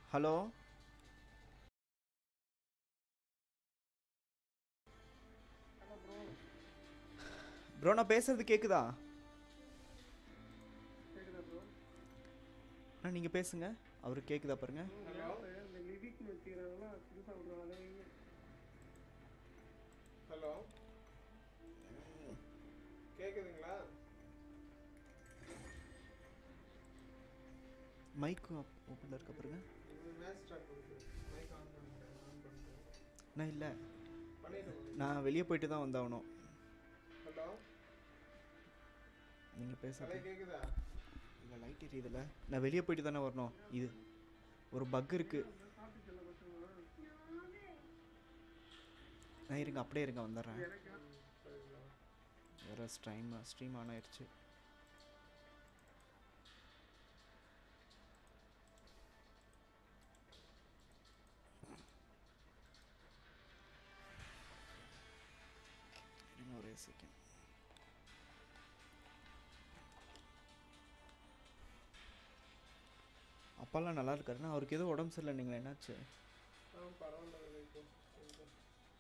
Hello bro நான் பேசுறது கேக்குதா கேக்குதா ப்ரோ அண்ணா நீங்கள் பேசுங்க அவருக்கு கேக்குதா பாருங்க இந்த லிவிக் வச்சுக்கிறாங்களா புதுசா விடுறாங்க ஹலோ கேக்குதுங்களா மைக்கு ஓப்பனில் இருக்க பாருங்க மேட்ச் ஸ்டார்ட் பண்ணுது மைக் ஆன் பண்ணிட்டேன் ஆன் பண்ணிட்டேன் நான் இல்லை பண்ணிட்டேன் நான் வெளியே போயிட்டு தான் வந்தாகணும் ஹலோ நீங்கள் ஹலோ பேசுறது கேக்குதா இல்லை லைட் எரியுதுல்ல நான் வெளியே போயிட்டு தானே வரணும் இது ஒரு பக் இருக்கு நான் இருங்க அப்படியே இருங்க வந்துடுறேன் வேறு ஸ்ட்ரைம் ஸ்ட்ரீம் ஆன் ஆயிடுச்சு இருங்க ஒரே செகண்ட் அப்பாலாம் நல்லா இருக்காருண்ணா அவருக்கு ஏதோ உடம்பு சரியில்லை நீங்களா என்னாச்சு ஆ பரவாயில்ல இப்போ கொஞ்சம்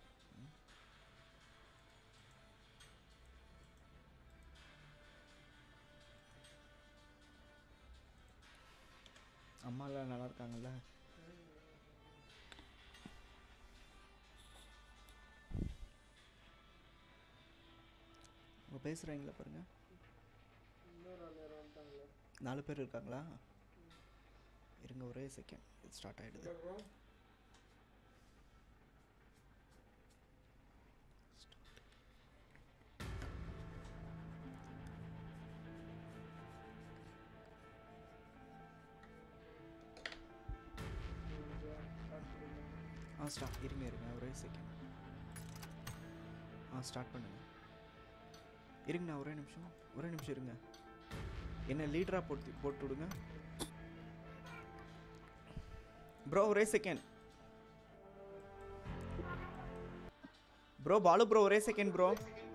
அம்மாலாம் நல்லா இருக்காங்கல்ல அவங்க பேசுகிறீங்களா பாருங்க இன்னொரு ஆள் யாரும் வந்துட்டாங்களே நாலு பேர் இருக்காங்களா இருங்க ஒரே செகண்ட் இது ஸ்டார்ட் ஆகிடுது ப்ரோ ஆ ஸ்டார்ட் இருங்க இருங்க ஒரே செகண்ட் ஆ ஸ்டார்ட் பண்ணுங்க இருங்கண்ணா ஒரே நிமிஷம் ஒரே நிமிஷம் இருங்க என்ன லீடராக போட்டு போட்டு விடுங்க ப்ரோ ஒரே செகண்ட் ப்ரோ பாலு ப்ரோ ஒரே செகண்ட் ப்ரோ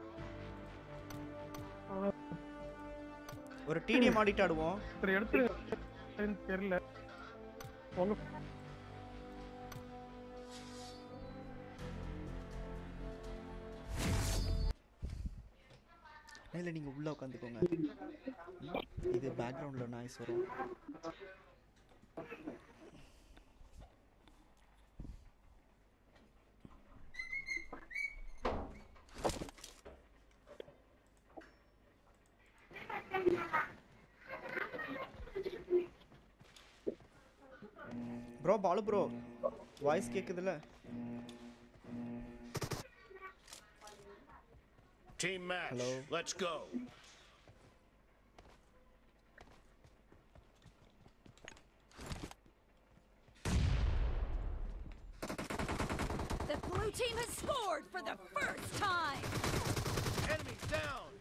ஒரு டிடிஎம் ஆடிட்டு ஆடுவோம் சரி எடுத்து தெரியல உங்க இல்லை நீங்கள் உள்ளே உட்காந்துக்கோங்க இது பேக்ரவுண்டில் நாய்ஸ் வரும் ப்ரோ பாலு ப்ரோ வாய்ஸ் கேட்குதுல்ல Team match. Hello. Let's go. The blue team has scored for the first time! Enemies down.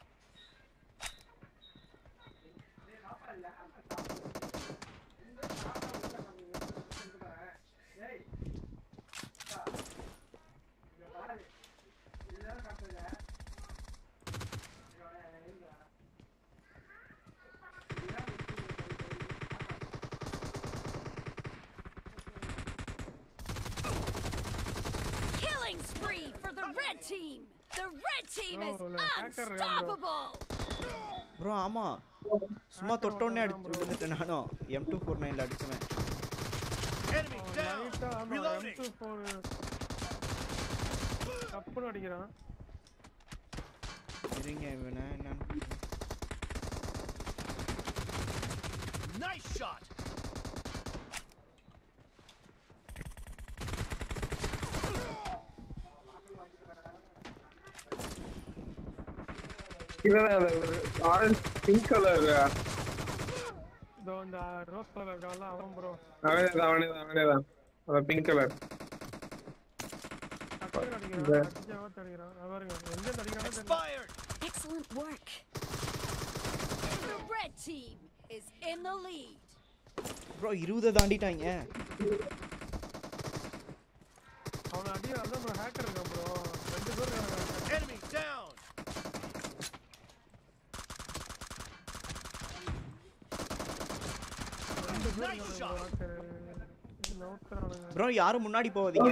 Killing spree for the red team! The red team is Oh, no, hacker இருக்கான் bro. unstoppable! Bro ஆமாம் சும்மா தொட்டோடனே அடிச்சு விழுந்துட்டேன் நானும் M two four நைனில் அடிச்சுவேன் Enemies down. லைட்டா ஆமா Reloading. M2 போர் தப்புன்னு அடிக்கிறான் இருங்க இவனை என்னன்னு Nice shot. Orange pink colour இதோ இந்த ரோஸ் கலர் இருக்கான்ல அவன் ப்ரோ அவனேதான் அவனேதான் அவனேதான் அதான் பிங்க் கலர் டக்குன்னு அடிக்கிறான் அடிச்சாவா அடிக்கிறான் அவன் பாருங்க எங்க அடிக்கிறானோ தெரியல Expired. Excellent work! The red team is in the lead! Bro இருபதை தாண்டிட்டாங்க அவனை அடி அதான் ப்ரோ ஹேக்கர் இருக்கான் ப்ரோ ரெண்டு பேர் இருக்காங்க Enemy down. ரெண்டு பேர் Nice இருக்காங்க shot. hacker. நவுத்துறானுங்க ப்ரோ யாரும் முன்னாடி போகாதீங்க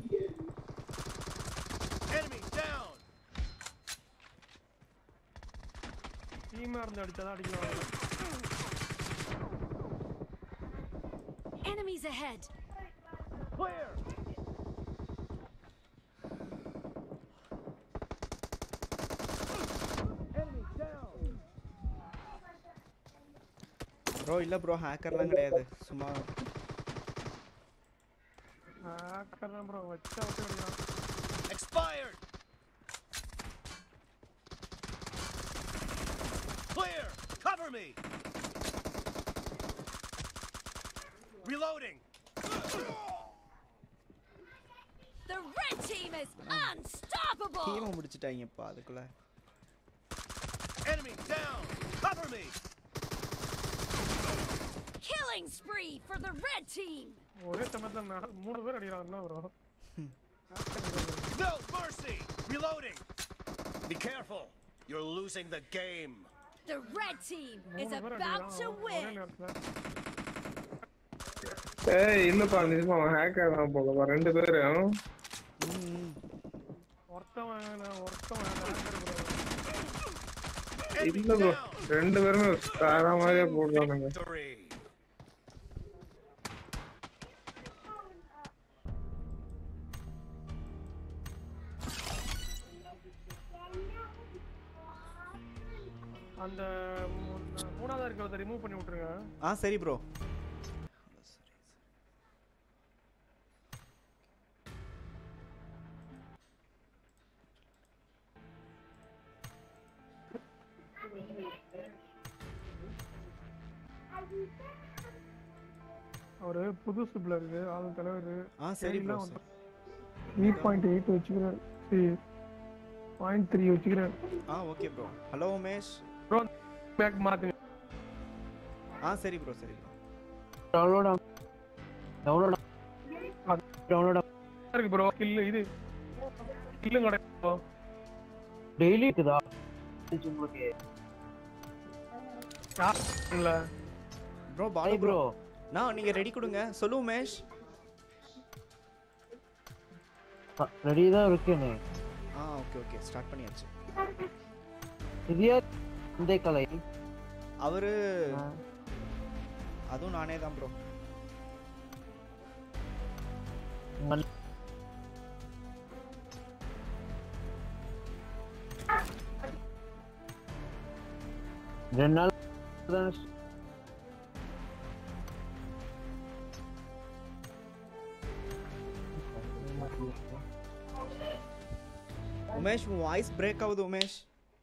Enemy down. டீமா இருந்து அடிச்சாதான் அடிக்கலாம் Enemies ahead. Clear. Enemy down. Bro இல்லை ப்ரோ ஹேக்கர்லாம் கிடையாது சும்மா ஹேக்கர் தான் ப்ரோ வச்சா விட்டு அடிக்கலாம் Expired. Clear. Cover me. Reloading. The red team is unstoppable. கீழே முடிச்சிட்டாங்கப்பா அதுக்குள்ள Enemy down. Cover me. Killing spree for the red team. ஒரே சமயத்துல நா- மூணு பேர் அடிக்கிறாங்க என்ன bro No mercy. Reloading. Be careful. You're losing the game. The red team is மூணு பேர் about to அடிக்கிறாங்க ஒரே win. நேரத்துல ஏய் இல்லப்பா நிஜமா அவன் ஹேக்கர் தான் போலப்பா ரெண்டு பேரும் ம் ஒருத்தவன் ஒருத்தவன் ஹேக்கர் ப்ரோ Enemy இல்ல ப்ரோ down. ரெண்டு பேருமே வேற மாதிரியே போடுறானுங்க Victory. அந்த மூ- மூணாவது இருக்கிறத ரிமூவ் பண்ணி விட்டுருங்க ஆ சரி ப்ரோ அவரு புது சுப்ல இருக்கு ஆள் தலைவர் ஆ சரி ப்ரோ த்ரீ பாயிண்ட் எயிட் வச்சுக்கிறேன் பாயிண்ட் த்ரீ வச்சுக்கிறேன் ஆ okay bro hello Umesh bro bag மாத்துங்க ஆ சரி ப்ரோ சரி ப்ரோ டவுன்லோட் டவுன்லோட் டவுன்லோட் இருக்கு ப்ரோ ஸ்கில் இது ஸ்கில்லும் கிடைக்கும் bro. டெய்லி இருக்குதா இது உங்களுக்கு யார் இல்ல bro Balu hi bro bro நான் நீங்க ரெடி கொடுங்க சொல்லு உமேஷ் ரெடி தான் இருக்கேனே ஆ ஓகே ஓகே ஸ்டார்ட் பண்ணியாச்சு இது யார் இந்த கலை அவரு அதுவும் நானே தான் ப்ரோ மன்- ரெண்டு நாள் தான் உமேஷ் உன் வாய்ஸ் பிரேக் ஆகுது உமேஷ்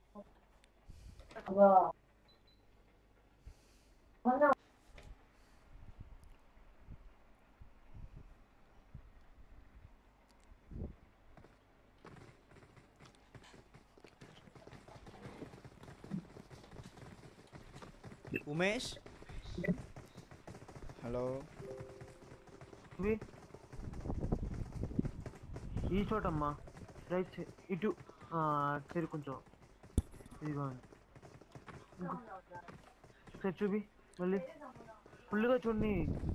ఉమేష్ హలో ఇవి ఈ చోటమ్మా రైట్ సైడ్ ఇటు ఆ, సరే కొంచెం ఇదిగో ఇంకో- ఒకసారి చూపి మళ్ళీ ఫుల్గా చూడండి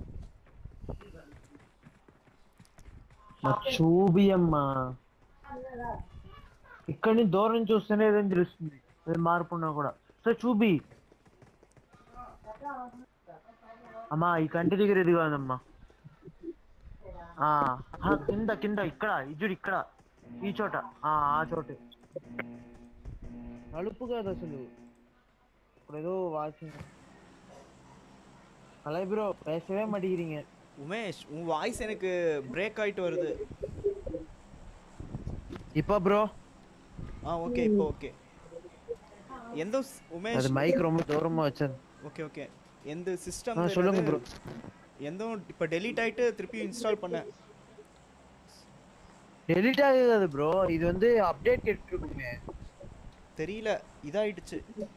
చూపి అమ్మా ఇక్కడి నుంచి దూరం నుంచి చూస్తేనే ఏదైనా తెలుస్తుంది అది మార్పు ఉన్నా కూడా సరే చూపి అమ్మా ఈ కంటి దగ్గర ఇది కాదమ్మా ఆ, ఆ, కింద కింద ఇక్కడ ఇజుడు ఇక్కడ ఈ చోట ఆ ఆ చోటే నలుపు కాదు అసలు ఇప్పుడు ఏదో వాచింగ్ அலை ப்ரோ பேசவே மாட்டேங்கிறீங்க உமேஷ் உன் வாய்ஸ் எனக்கு பிரேக் ஆயிட்டு வருது இப்போ ப்ரோ ஆ ஓகே இப்போ ஓகே எந்த ஸ்- உமேஷ் அது மைக் ரொம்ப தூரமா வச்சது ஓகே ஓகே எந்த சிஸ்டம் ஆ, சொல்லுங்க bro. எந்த இப்போ டெலீட் ஆயிட்டு திருப்பி இன்ஸ்டால் பண்ணேன் டெலிட் ஆகாது ப்ரோ இது வந்து அப்டேட் கேட்டு இருக்குமே தெரியல இதாயிடுச்சு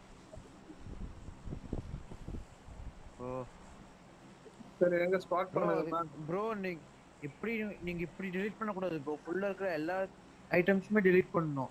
ஓ சரி எங்க ஸ்பாட் ப்ரோ பண்ணுங்க ப்ரோ நீங்க இப்படி நீங்க இப்படி delete பண்ண கூடாது ப்ரோ ஃபுல்லா இருக்கிற எல்லா ஐட்டம்ஸுமே delete பண்ணணும்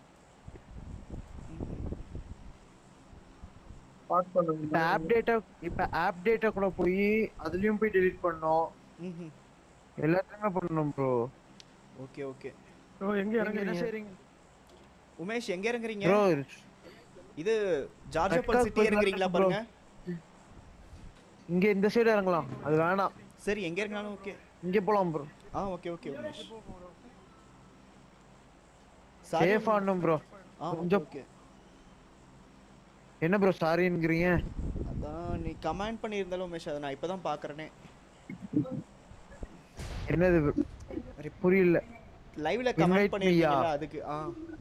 ஸ்பாட் இப்ப பண்ணுங்க ஆப் டேட்டா இப்ப ஆப் டேட்டா கூட போய் அதுலயும் போய் delete பண்ணணும் ம்ஹும். எல்லாத்தையுமே பண்ணணும் ப்ரோ ஓகே ஓகே ப்ரோ எங்க நீங்க என்ன இறங்குறீங்க செய்றீங்க உமேஷ் எங்க இறங்குறீங்க ப்ரோ இது ஜார்ஜ் Red பல் Cross சிட்டி போய் இறங்குறீங்களா bro. பாருங்க இங்க இந்த சைடு இறங்கலாம் அது வேணாம் சரி எங்க இறங்கினாலும் ஓகே இங்க போலாம் ப்ரோ ஆ ஓகே ஓகே உமேஷ் சாரி சேஃபா ஆடணும் ப்ரோ ஆ ஓகே கொஞ்சம் ஓகே என்ன ப்ரோ சாரிங்கிறீங்க அதான் நீ கமெண்ட் பண்ணியிருந்தாலும் உமேஷ் அதை நான் இப்பதான் பாக்குறேனே என்னது bro? புரியல லைவ்ல Invite கமெண்ட் me-யா? பண்ணிருக்கீங்கல அதுக்கு ஆ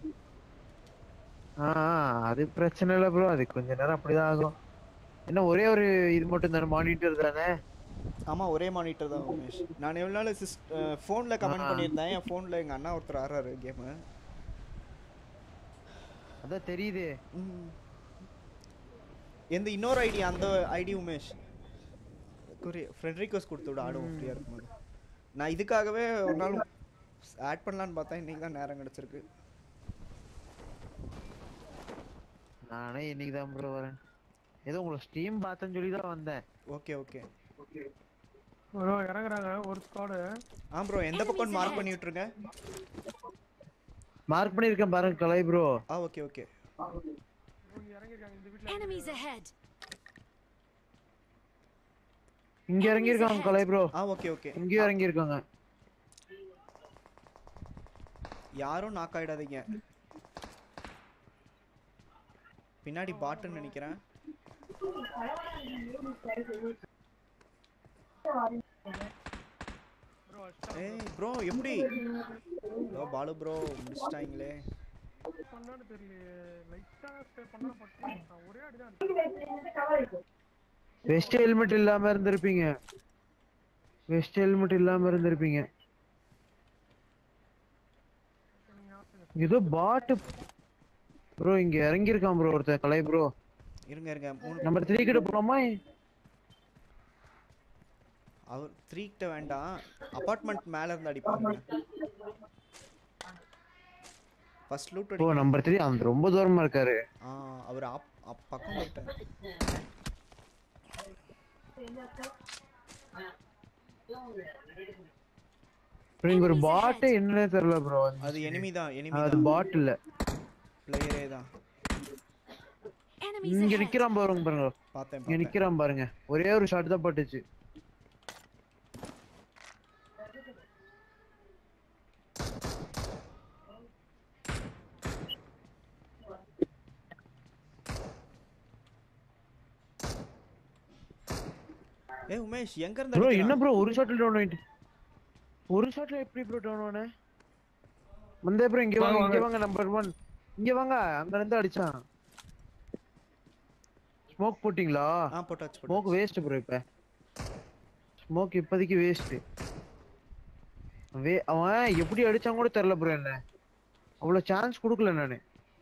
ஆ அது பிரச்சனை இல்ல ப்ரோ அது கொஞ்ச நேரம் அப்படிதான் ஆகும் என்ன ஒரே ஒரு இது மட்டும் தானே மானிட்டர் தானே ஆமா ஒரே மானிட்டர் தான் உமேஷ் நான் எவ்வளவு நாள் சிஸ் ஃபோன்ல கமெண்ட் ஆ. பண்ணியிருந்தேன் என் ஃபோன்ல எங்க அண்ணா ஒருத்தர் ஆடுறாரு கேம் அதான் தெரியுது எந்த இன்னொரு ஐடி அந்த ஐடி உமேஷ் குறி ஃப்ரெண்ட் ரிக்வஸ்ட் கொடுத்து விட ஆடுவோம் ஃப்ரீயா இருக்கும்போது நான் இதுக்காகவே ஒரு நாள் ஆட் பண்ணலான்னு பார்த்தா இன்னைக்கு தான் நேரம் கிடைச்சிருக்கு நானே இன்னைக்கு தான் ப்ரோ வரேன் ஏதோ உங்களை ஸ்டீம் பார்த்தேன்னு சொல்லி தான் வந்தேன் ஓகே ஓகே ப்ரோ இறங்குறாங்க ஒரு ஸ்குவாடு ஆ ப்ரோ எந்த பக்கம் மார்க் பண்ணி விட்டுருங்க மார்க் பண்ணிருக்கேன் பாருங்க கலை ப்ரோ ஆ ஓகே ஓகே இங்க இறங்கிருக்காங்க இந்த வீட்ல Enemies ahead. இங்க இறங்கி இருக்காங்க கலை ப்ரோ ஆ ஓகே ஓகே இங்கேயும் இறங்கி இருக்காங்க யாரும் நாக் ஆயிடாதீங்க பின்னாடி பாட்டுன்னு நினைக்கிறேன் ப்ரோ ஏய் ப்ரோ எப்படி ஓ பாலு ப்ரோ முடிச்சிட்டாங்களே பண்ணான்னு தெரியலையே லைட்டா ஸ்டே பண்ணா பட்டு நான் ஒரே அடி தான் அடிச்சேன். வெஸ்ட் ஹெல்மெட் இல்லாம இருந்திருப்பீங்க வெஸ்ட் ஹெல்மெட் இல்லாம இருந்திருப்பீங்க ஏதோ பாட்டு ப்ரோ இங்க இறங்கி இருக்கான் ப்ரோ ஒருத்தன் கலை ப்ரோ இருங்க இருங்க மூணு நம்பர் த்ரீ கிட்ட போலாமா அவர் த்ரீ கிட்ட வேண்டாம் அபார்ட்மெண்ட் மேல இருந்து அடிப்பாங்க ஃபர்ஸ்ட் லூட் ஓ அடி நம்பர் த்ரீ அந்த ரொம்ப தூரமா இருக்காரு ஆ அவர் அப் அப் பக்கம் போயிட்டார் ப்ரோ இங்க ஒரு பாட்டு என்னன்னே தெரியல ப்ரோ அது எனிமி தான் எனிமி அது தான் பாட் இல்ல பிளேயரே தான் Enemies இங்க ahead. நிக்கிறான் பாருங்க பாருங்க பார்த்தேன் இங்க பார்த்தேன் நிக்கிறான் பாருங்க ஒரே ஒரு ஷாட் தான் பட்டுச்சு ஏ உமேஷ் எங்க இருந்து ப்ரோ அடிக்கிறான்? என்ன ப்ரோ ஒரு ஷாட்ல டவுன் ஆயிட்டு ஒரு ஷாட்ல எப்படி ப்ரோ டவுன் ஆன வந்தே ப்ரோ இங்க வாங்க இங்க வாங்க நம்பர் ஒன் இங்க வாங்க அங்க இருந்து அடிச்சான் ஸ்மோக் போட்டிங்களா ஆ போட்டாச்சு ஸ்மோக் போட்டாச்சு வேஸ்ட் ப்ரோ இப்ப ஸ்மோக் இப்போதைக்கு வேஸ்ட் வே அவன் எப்படி அடிச்சான் கூட தெரியல ப்ரோ என்ன அவ்வளவு சான்ஸ் கொடுக்கல நானு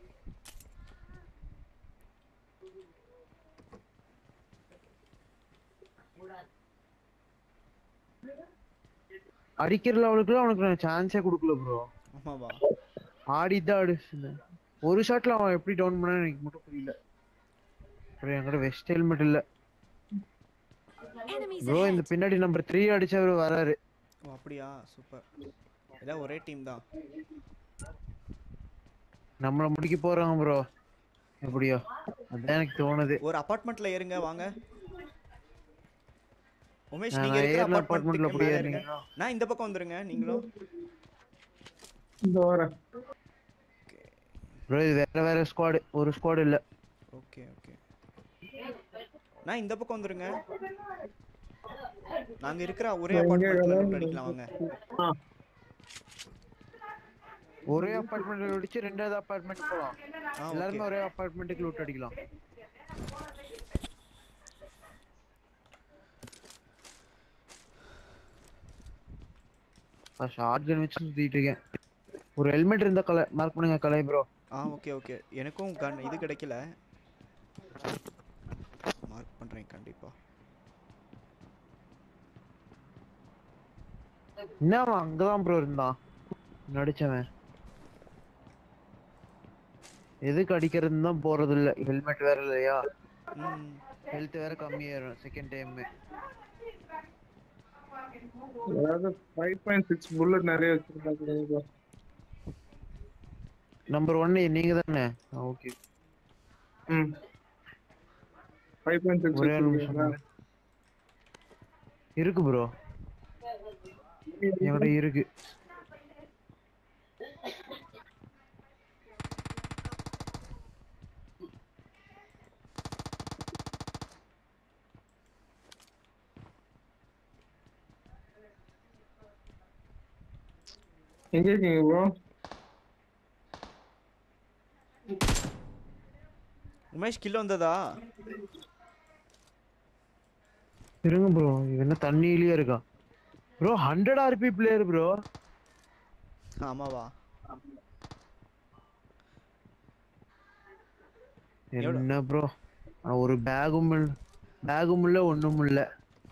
அடிக்கிற லெவலுக்குலாம் அவனுக்கு நான் சான்ஸே கொடுக்கல ப்ரோ ஆமாவா ஆடி தான் அடிச்சு ஒரு ஷாட்ல அவன் எப்படி டவுன் பண்ணான்னு எனக்கு மட்டும் புரியல ப்ரோ என்கிட்ட வெஸ்ட் ஹெல்மெட் இல்ல Enemies ப்ரோ இந்த ahead. பின்னாடி நம்பர் த்ரீ அடிச்சவர் வராரு ஓ அப்படியா சூப்பர் எல்லாம் ஒரே டீம் தான் நம்மள முடிக்க போறாங்க ப்ரோ எப்படியோ அதான் எனக்கு தோணுது ஒரு அபார்ட்மெண்ட்ல ஏறுங்க வாங்க உமேஷ் நான் நீங்க இருக்கிற ஏறின apartmentல அபார்ட்மெண்ட்ல அப்படியே மேல இருங்க நான் இந்த பக்கம் வந்துருங்க நீங்களும் இந்த வரேன் ப்ரோ இது வேற வேற ஸ்குவாடு ஒரு ஸ்குவாடு இல்ல ஓகே ஓகே நான் இந்த பக்கம் வந்துருங்க நாங்க இருக்கிற ஒரே நான் இங்க அபார்ட்மெண்ட்ல வரேன். லூட் அடிக்கலாம் வாங்க ஆ ஒரே அபார்ட்மெண்ட் அடிச்சு ரெண்டாவது அபார்ட்மெண்ட் போலாம் ஆ எல்லாருமே ஓகே ஒரே அபார்ட்மெண்ட்டுக்கு லூட் அடிக்கலாம் ஷார்ட் கன் வச்சு சுத்திட்டு இருக்கேன் ஒரு ஹெல்மெட் இருந்த கலை மார்க் பண்ணுங்க கலை ப்ரோ ஆ ஓகே ஓகே எனக்கும் கன் இது கிடைக்கல மார்க் பண்றேன் கண்டிப்பா என்ன அவன் அங்கதான் ப்ரோ இருந்தான் நடிச்சவன் எதுக்கு அடிக்கிறதுன்னு தான் போறது இல்ல ஹெல்மெட் வேற இல்லையா ம் ஹெல்த் வேற கம்மியாயிரும் செகண்ட் டைம் அதாவது ஃபைவ் பாயிண்ட் சிக்ஸ் புல்லட் நிறைய வச்சிருக்காங்க நம்பர் ஒன்னு நீங்க தானே ஓகே ம் ஃபைவ் பாயிண்ட் சிக்ஸ் ஒரே நிமிஷம் இருக்கு ப்ரோ என்கிட்ட இருக்கு எங்க இருக்கீங்க ப்ரோ உமேஷ் கில் வந்ததா இருங்க ப்ரோ என்ன தண்ணியிலேயே இருக்கா bro hundred RP player bro ஆமாவா எவ்வளவு? என்ன ப்ரோ ஒரு பேகும் பேகும் இல்ல ஒண்ணும் இல்ல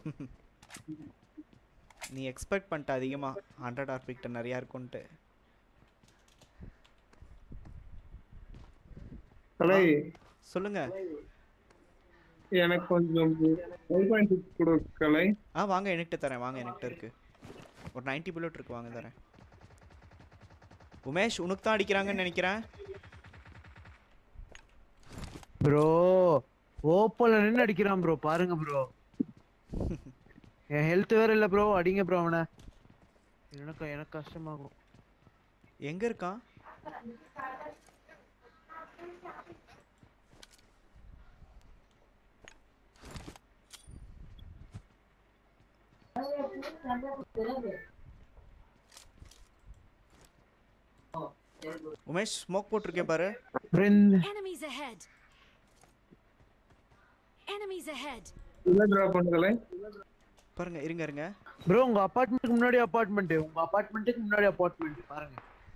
நீ எக்ஸ்பெக்ட் பண்ணிட்ட அதிகமா ஹண்ட்ரட் ஆர்பிக்ட்ட நிறையா இருக்கும்ன்ட்டு கலை சொல்லுங்க எனக்கு கொஞ்சம் ஃபைவ் பாயிண்ட் சிக்ஸ் கொடு கலை ஆ வாங்க என்கிட்ட தரேன் வாங்க என்கிட்ட இருக்கு ஒரு 90 புல்லட் இருக்கு வாங்க தரேன் உமேஷ் உனக்கு தான் அடிக்கிறாங்கன்னு நினைக்கிறேன் ப்ரோ ஓப்பன்ல நின்னு அடிக்கிறான் ப்ரோ பாருங்க ப்ரோ என் ஹெல்த் வேற இல்ல ப்ரோ அடிங்க ப்ரோ அவனை எனக்கு எனக்கு கஷ்டமாகும் எங்க இருக்கான் உமேஷ் ஸ்மோக் போட்டிருக்கேன் பாரு friend Enemies ahead. Enemies ahead. இதை ட்ராப் பண்ணு கலை பாருங்க இருங்க இருங்க ப்ரோ உங்க அபார்ட்மெண்ட்டுக்கு முன்னாடி அபார்ட்மெண்ட் உங்க அபார்ட்மெண்ட்டுக்கு முன்னாடி அபார்ட்மெண்ட் பாருங்க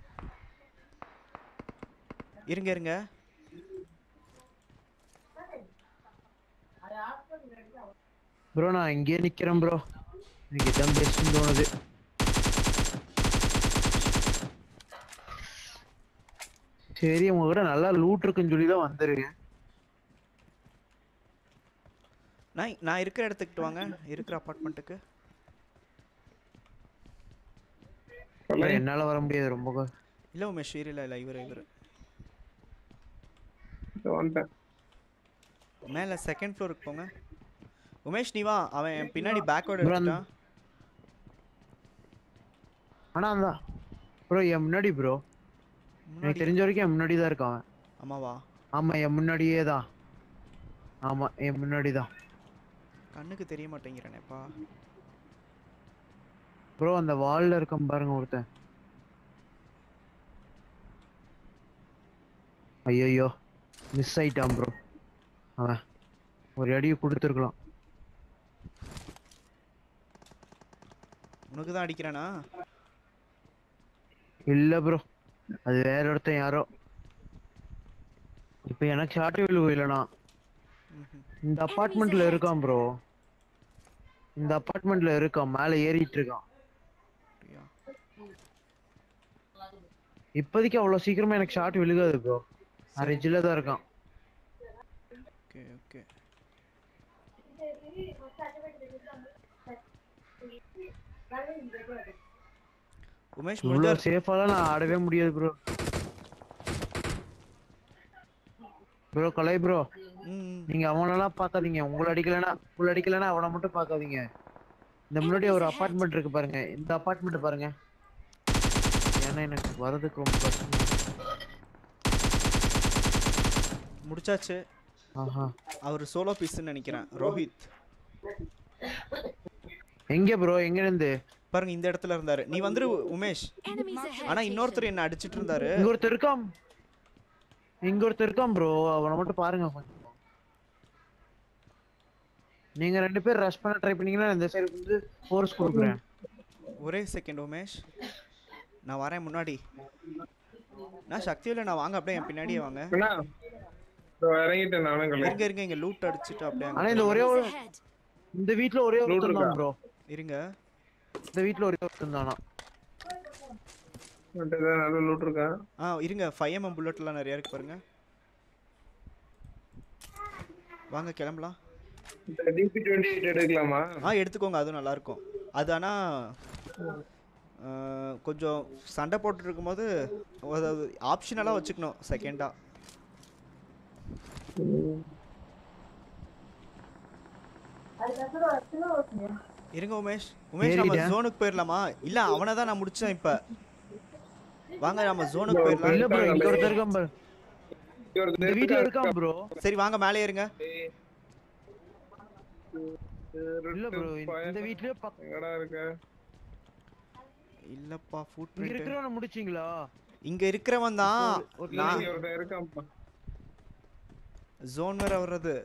இருங்க இருங்க ப்ரோ நான் இங்கேயே நிக்கிறேன் ப்ரோ எனக்கு இதான் பெஸ்ட்னு தோணுது சரி உங்ககிட்ட நல்லா லூட் இருக்குன்னு சொல்லி தான் வந்துருக்கேன் நான் நான் இருக்கிற இடத்துக்கு வாங்க இருக்கிற அப்பார்ட்மெண்ட்டுக்கு கலை என்னால வர முடியாது ரொம்ப க- இல்லை உமேஷ் இரு இல்லை இல்லை இவர் இவர் இதோ வந்துட்டேன் மேலே செகண்ட் ஃப்ளோருக்கு போங்க உமேஷ் நீ வா அவன் என் பின்னாடி பேக்வேர்டு Bro, அந்த- எடுத்துட்டான் ஆனா அந்த ப்ரோ என் முன்னாடி ப்ரோ எனக்கு முன்னாடி தெரிஞ்ச வரைக்கும் என் முன்னாடி தான் இருக்கான் அவன் ஆமாவா ஆமா என் முன்னாடியே தான் ஆமா என் முன்னாடி தான் கண்ணுக்கு தெரிய மாட்டேங்கிறானேப்பா ப்ரோ அந்த வால்ல இருக்கான் பாருங்க ஒருத்தன் ஐயோ மிஸ் ஆயிட்டான் ப்ரோ அவன் ஒரு அடியை கொடுத்துருக்கலாம் உனக்கு தான் அடிக்கிறானா இல்ல ப்ரோ அது வேற ஒருத்தன் யாரோ இப்போ எனக்கு ஷார்ட் விழுவு இல்லைனா ம்ஹும். இந்த அபார்ட்மெண்ட்ல இருக்கான் ப்ரோ இந்த அபார்ட்மெண்ட்ல இருக்கான் மேல ஏறிட்டு இருக்கான் அப்படியா? இப்போதைக்கு அவ்வளவு சீக்கிரமா எனக்கு ஷார்ட் விழுகாது ப்ரோ நான் ரிட்ஜில் தான் இருக்கான் ஓகே ஓகே உமேஷ் முடிஞ்சா இவ்வளோ சேஃபாலாம் நான் ஆடவே முடியாது ப்ரோ ப்ரோ கலை ப்ரோ ம் நீங்க அவனெல்லாம் பார்க்காதீங்க உங்களை அடிக்கலைன்னா உங்களை அடிக்கலைன்னா அவனை மட்டும் பார்க்காதீங்க இந்த முன்னாடி ஒரு அபார்ட்மெண்ட் இருக்கு பாருங்க இந்த அபார்ட்மெண்ட் பாருங்க ஏன்னா எனக்கு வரதுக்கு ரொம்ப கஷ்டம் முடிச்சாச்சு ஆஹா அவர் சோலோ பீஸ்ன்னு நினைக்கிறேன் ரோஹித் எங்க ப்ரோ எங்க இருந்து பாருங்க இந்த இடத்துல இருந்தாரு நீ வந்துரு உமேஷ் Enemies ahead. ஆனா இன்னொருத்தர் என்ன அடிச்சிட்டு இருந்தாரு இங்க ஒருத்தர் இருக்கான் இங்க ஒருத்தர் இருக்கான் ப்ரோ அவனை மட்டும் பாருங்க கொஞ்சம் நீங்க ரெண்டு பேர் ரஷ் பண்ண ட்ரை பண்ணீங்கன்னா இந்த சைடு வந்து ஃபோர்ஸ் கொடுக்குறேன் ஒரே செகண்ட் உமேஷ் நான் வரேன் முன்னாடி நான் சக்தியில் நான் வாங்க அப்படியே என் பின்னாடியே வாங்க அண்ணா இதோ இறங்கிட்டேன் நானும் கலை இருங்க இருங்க இங்க லூட் அடிச்சிட்டு அப்படியே ஆனா அங்க இந்த ஒரே ஒரு Enemies ahead. இந்த வீட்ல ஒரே ஒருத்தர் தான் ப்ரோ இருங்க இந்த வீட்ல ஒரே ஒருத்தர் தானா உன்கிட்ட ஏதாவது நல்ல லூட் இருக்கா ஆ இருங்க ஃபைவ் எம்எம் புல்லட்லாம் நிறைய இருக்கு பாருங்க வாங்க கிளம்பலாம் இந்த டிபி டுவெண்ட்டி எயிட் எடுக்கலாமா ஆ எடுத்துக்கோங்க அதுவும் நல்லா இருக்கும் அது ஆனால் கொஞ்சம் சண்டை போட்டுட்டு இருக்கும்போது அதாவது ஆப்ஷனலாக வச்சுக்கணும் செகண்டாக இருங்க உமேஷ் உமேஷ் நம்ம ஏறிட்டேன். ஜோனுக்கு போயிடலாமா இல்ல அவனை தான் நான் முடிச்சேன் இப்ப வாங்க நம்ம ஜோனுக்கு இல்ல போயிடலாம் ப்ரோ இங்க ஒருத்தர் இருக்கான் bro. இந்த வீட்ல இருக்கான் ப்ரோ சரி வாங்க மேலே ஏறுங்க இல்ல ப்ரோ இந்த வீட்லயே பக்க- எங்கடா இருக்க இல்லப்பா ஃபுட் இங்க பிரிண்ட் இருக்கிறவன முடிச்சீங்களா இங்க இருக்கிறவன் தான் ஒரு நான் இங்க ஒருத்தன் இருக்கான்ப்பா ஜோன் வேற வர்றது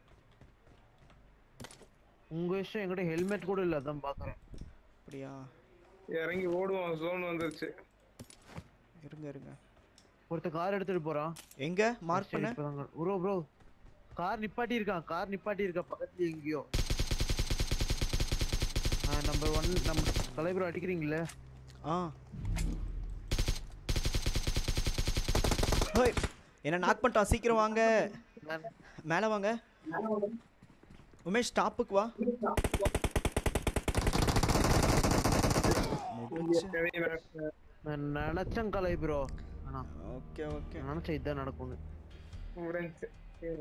உங்க விஷயம் என்கிட்ட ஹெல்மெட் கூட இல்ல அதான் பாக்குறேன் அப்படியா இறங்கி ஓடுவான் ஜோன் வந்துருச்சு இருங்க இருங்க ஒருத்தன் கார் எடுத்துட்டு போறான் எங்க மார்க் பண்ண ப்ரோ ப்ரோ கார் நிப்பாட்டி இருக்கான் கார் நிப்பாட்டி இருக்கா பக்கத்துல எங்கேயோ நம்பர் ஒன் நம்ம தலைவர் அடிக்கிறீங்களே ஆ ஹோய் என்ன நாக் பண்ணிட்டான் சீக்கிரம் வாங்க மேலே வாங்க உமேஷ் டாப்புக்கு வா முடிச்சு நான் நினைச்சேன் கலை ப்ரோ ஆனா ஓகே ஓகே நினைச்சேன் இதுதான் நடக்கும்னு முடிஞ்சு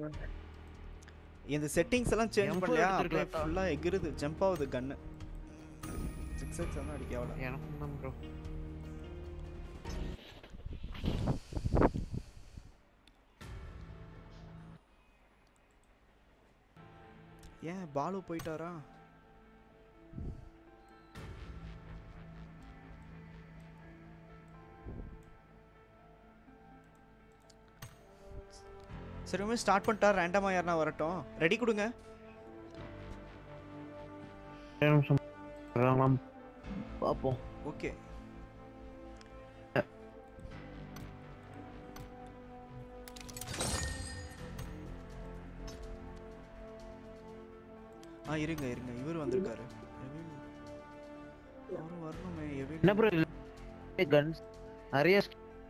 இந்த செட்டிங்ஸ் எல்லாம் சேஞ்ச் M4 பண்ணலையா அப்படியே எடுத்துருக்கலாம்டா. ஃபுல்லா எகிருது ஜம்ப் ஆகுது கன்னு சிக்ஸ் எக்ஸ் தான் அடிக்க அவ்வளோ எனக்கும் தான் ப்ரோ ஏன் பாலு போயிட்டாரா சரி உமே ஸ்டார்ட் பண்ணிட்டா ரேண்டமாக யாருனா வரட்டும் ரெடி கொடுங்க ஒரு நிமிஷம் வரலாம். பாப்போம் ஓகே ஆ இருங்க இருங்க இவர் வந்திருக்காரு எவில். அவரும் வரணுமே எவில். என்ன ப்ரோ கன்ஸ் நிறைய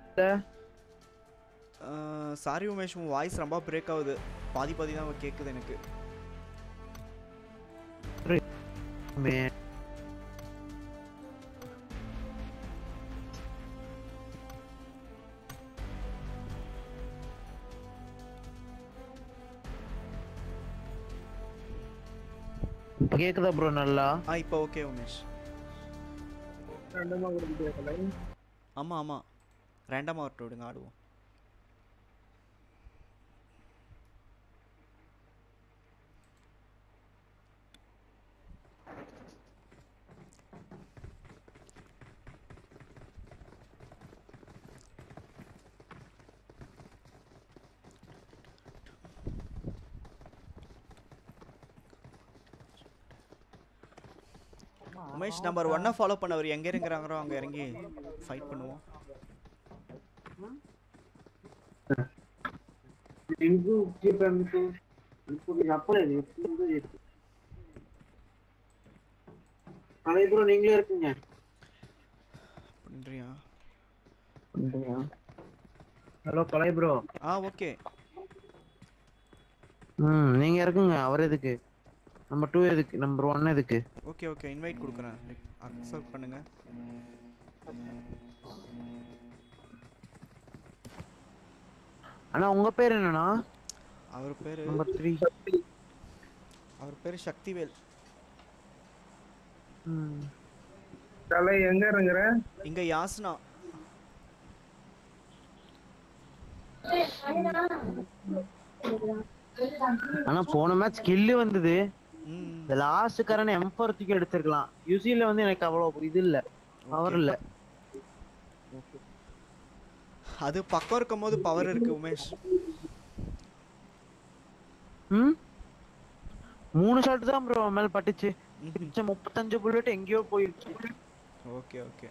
ஆ, சாரி உமேஷ் உன் வாய்ஸ் ரொம்ப பிரேக் ஆகுது பாதி பாதி தான் கேட்குது எனக்கு இப்ப கேக்குதா ப்ரோ நல்லா ஆ இப்போ ஓகே உமேஷ் ரெண்டுமா கொடுத்துருக்கல ஆமாம் ஆமாம் ரேண்டமாக வரட்டும் விடுங்க ஆடுவோம் உமேஷ் நம்பர் ஒன்னை ஃபாலோ பண்ணவர் எங்கே இறங்குறாங்களோ அங்கே இறங்கி ஃபைட் பண்ணுவோம் ப்ரோ நீங்களே இருக்கீங்க பண்ணுறியா ஹலோ கலை ப்ரோ ஆ ஓகே ம் நீங்க இருக்குங்க அவர் எதுக்கு நம்பர் டூ எதுக்கு நம்பர் ஒன் எதுக்கு ஓகே ஓகே இன்வைட் கொடுக்குறேன் அக்செப்ட் பண்ணுங்க அண்ணா உங்க பேர் என்னண்ணா அவர் பேர் நம்பர் த்ரீ அவர் பேர் சக்திவேல் ம் தலை எங்க இறங்குற இங்க யாஸ்னா ஆனா போன மேட்ச் கில்லு வந்தது ம் இந்த லாஸ்ட் கரன் எம் தூக்கி எடுத்திருக்கலாம் யூசில வந்து எனக்கு அவ்வளவு இது இல்ல பவர் இல்ல அது பக்கம் இருக்கும் போது பவர் இருக்கு உமேஷ் ம் மூணு ஷாட் தான் ப்ரோ மேல பட்டுச்சு ம்ஹும். மிச்சம் முப்பத்தஞ்சு புல்லட் எங்கேயோ போயிடுச்சு ஓகே ஓகே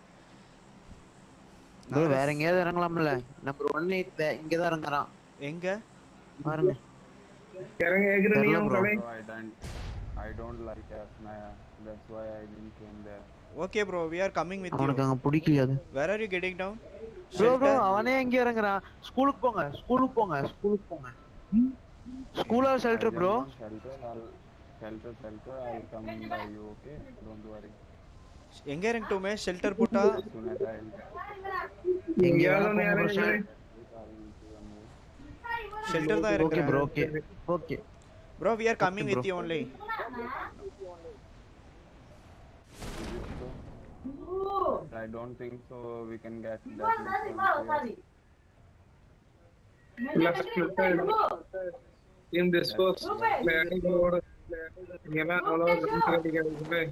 bro, வேற எங்கேயாவது இறங்கலாம்ல நம்பர் ஒன் இங்கதான் இறங்குறான் எங்க பாருங்க இறங்க ஏகுற தெரியல நீயும் bro. தலை So I don't, I don't like Asnaya. That's why I didn't came there. Okay bro we are coming with you அவனுக்கு அங்க பிடிக்கல அது where are you getting down bro bro Shelter? அவனே எங்க இறங்குறான் ஸ்கூலுக்கு போங்க ஸ்கூலுக்கு போங்க ஸ்கூலுக்கு போங்க ஸ்கூலா I shelter don't bro want shelter. I'll, shelter, shelter. I'll come by you, okay? Don't worry. எங்க இறங்கிட்டு உமேஷ் ஷெல்டர் போட்டா As soon as I'll எங்கேயாவது ஒண்ணு போங்க bro, இறங்கி sir. ஷெல்டர் தான் ஓகே ப்ரோ இருக்கு okay okay bro we are coming bro. With you only I don't think so. We can get that much from here. left side. In this course, landing road. இங்கெல்லாம் அவ்வளோ கிடைக்காது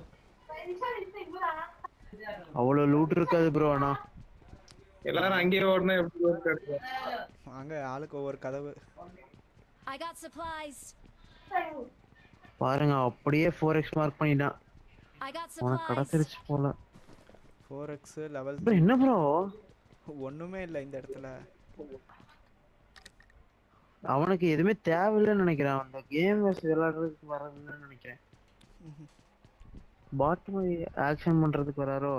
அவ்வளோ loot இருக்காது bro ஆனா எல்லாரும் அங்கேயே ஓடுனா எப்படி road கிடைக்கும் வாங்க ஆளுக்கு ஒவ்வொரு கதவு I got supplies. பாருங்க அப்படியே ஃபோர் எக்ஸ் மார்க் பண்ணிட்டான் I got உனக்கு supplies. கிடைச்சிருச்சு போல ஃபோர் எக்ஸ் லெவல் ப்ரோ என்ன ப்ரோ ஒண்ணுமே இல்லை இந்த இடத்துல அவனுக்கு எதுவுமே தேவையில்லைன்னு நினைக்கிறேன் அந்த கேம் வேஸ்ட் விளையாடுறதுக்கு வரதுன்னு நினைக்கிறேன் பாட் மாதிரி ஆக்ஷன் பண்றதுக்கு வராரோ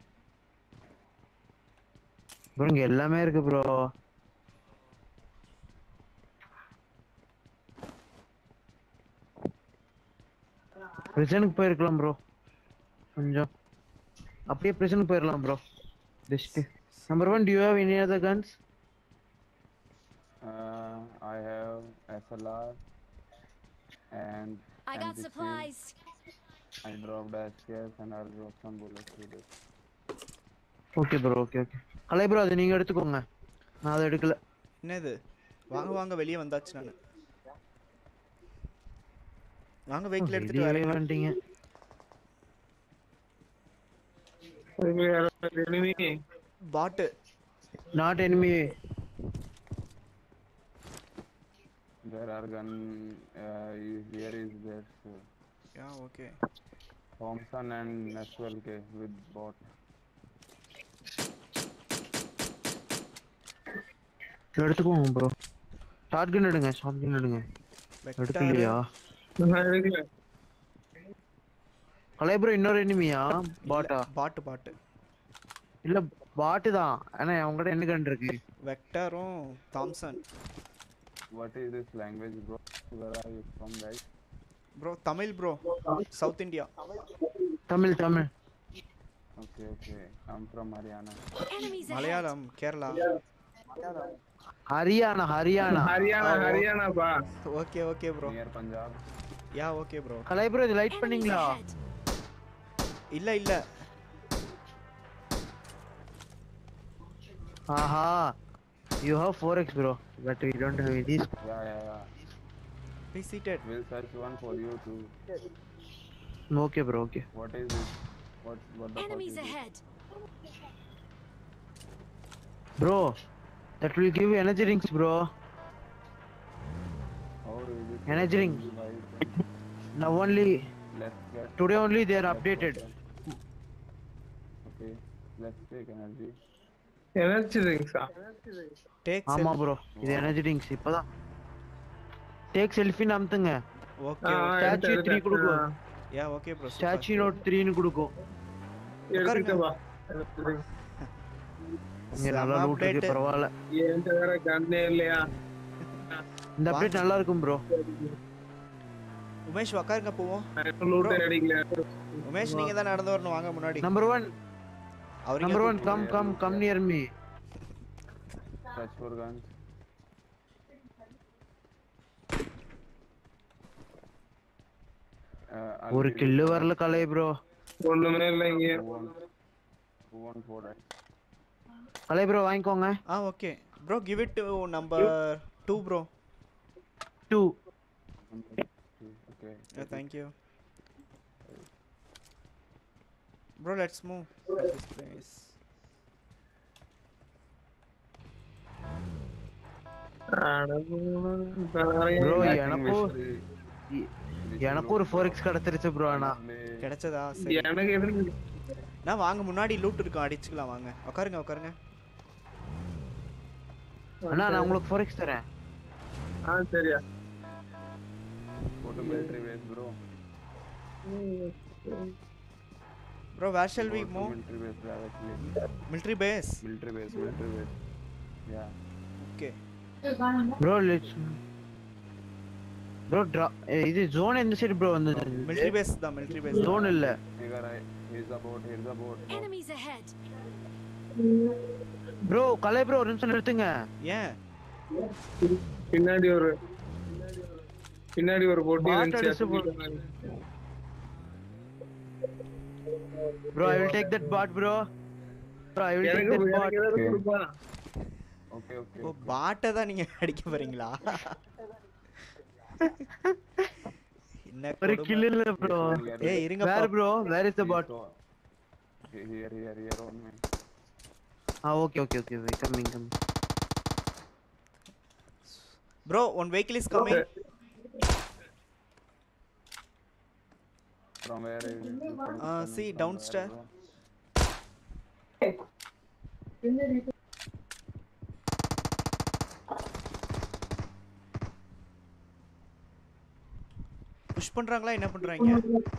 ப்ரோ இங்க எல்லாமே இருக்கு ப்ரோ பிரிசனுக்கு போயிருக்கலாம் ப்ரோ கொஞ்சம் அப்படியே பிரிசனுக்கு போயிடலாம் bro best number one do you have any other guns Uh, I have SLR and I got MP3. supplies. I dropped SKS and I'll drop some bullets with it. Okay bro okay okay Kalai bro அதை நீங்க எடுத்துக்கோங்க நான் அதை எடுக்கல என்னது வாங்க வாங்க வெளியே வந்தாச்சு நான் வாங்க வெஹிக்கிள் எடுத்துட்டு வெளியவே வரேன் வந்துட்டீங்க enemy bot not enemy There are gun. Uh, is- here is this uh, yeah okay Thompson and Neswell K with bot. எடுத்துக்கோங்க ப்ரோ ஷார்ட் கன் எடுங்க ஷார்ட் கன் எடுங்க எடுக்கலையா நான் எடுக்கல கலை ப்ரோ இன்னொரு எனிமியா பாட்டா பாட்டு பாட்டு இல்ல பாட்டு தான் ஆனா அவங்ககிட்ட என்ன கன் இருக்கு வெக்டரும் Thompson What is this language, bro? Where are you from, guys? Bro Tamil bro south India Tamil Tamil Okay, okay. I'm from Haryana. Enemies ahead. Malayalam Kerala Haryana Haryana Haryana ஹரியானாப்பா okay okay bro Near Punjab. Yeah okay bro கலை bro இது light Enemies பண்ணீங்களா ahead. இல்ல இல்ல ஆஹா you have four X bro but we don't have it Yeah, yeah, yeah. Be seated We'll search one for you too. Okay bro okay What is this? What, what the fuck Enemies is this? ahead. Bro that will give energy rings bro How is it? Energy drink. Guys, now only Let's get. Today only there updated Okay, let's take energy. எனர்ஜி ட்ரிங்க்ஸா take ஆமா bro இது energy drinks இப்பதான் take selfie அமுத்துங்க okay Statue three கொடுக்கும். Yeah okay bro statue note த்ரீன்னு கொடுக்கும் எடுத்துக்கப்பா இங்க நல்லா செம லூட் இருக்கு update. பரவாயில்ல என்கிட்ட வேற கண்ணே இல்லையா இந்த அப்டேட் நல்லா இருக்கும் ப்ரோ உமேஷ் உக்காருங்க போவோம் லூட்டே அடிக்கல உமேஷ் நீங்க தான் நடந்து வரணும் வாங்க முன்னாடி நம்பர் ஒன் அவருக்கு number one come come come near me Search for guns. Uh, I'll ஒரு give you கில்லு four. வரல கலை ப்ரோ ஒண்ணுமே இல்லை இங்க Who wants, who wants four right? கலை ப்ரோ வாங்கிக்கோங்க ஆ okay bro give it to number 2 bro two Number two, Okay. Yeah, thank you. Bro, let's move this place. Bro I think we எனக்கும் should- we should எனக்கும் ஒரு look four for X கிடைச்சிருச்சு bro ஆனா only- கிடைச்சதா சரி எனக்கு எதுக்கு நான் வாங்க முன்னாடி லூட் இருக்கும் அடிச்சுக்கலாம் வாங்க உட்காருங்க உட்காருங்க அண்ணா நான் உங்களுக்கு ஃபோர் எக்ஸ் தரேன் ஆ சரியா Go to military base, bro. Bro where shall Go we to move military base directly. military base Military base, military base. Yeah. Okay bro let's bro இது ஜோன் எந்த சைடு ப்ரோ வந்தது military base தான் military base zone இல்ல Figure I, he's about, he's about. Enemies ahead. ப்ரோ கலை ப்ரோ ஒரு நிமிஷம் நிறுத்துங்க ஏன் பின்னாடி ஒரு பின்னாடி ஒரு போட்டி Bot இருந்துச்சு அடிச்சு போ- bro I will take that bot bro bro I will take எனக்கு தட் பாட் எனக்கு ஏதாவது கொடுப்பா Okay, okay. ஓ பாட்டை தான் நீங்க அடிக்க போறீங்களா என்ன ஒரு கொடுமை. கில் இல்ல ப்ரோ ஏய் இருங்க where bro where is the He's bot so- Here, here, here on me. ஆ okay okay okay wait coming come bro one vehicle is coming From where is it coming Uh, from? see, From downstairs. where, bro? Push பண்றாங்களா என்ன பண்றாங்க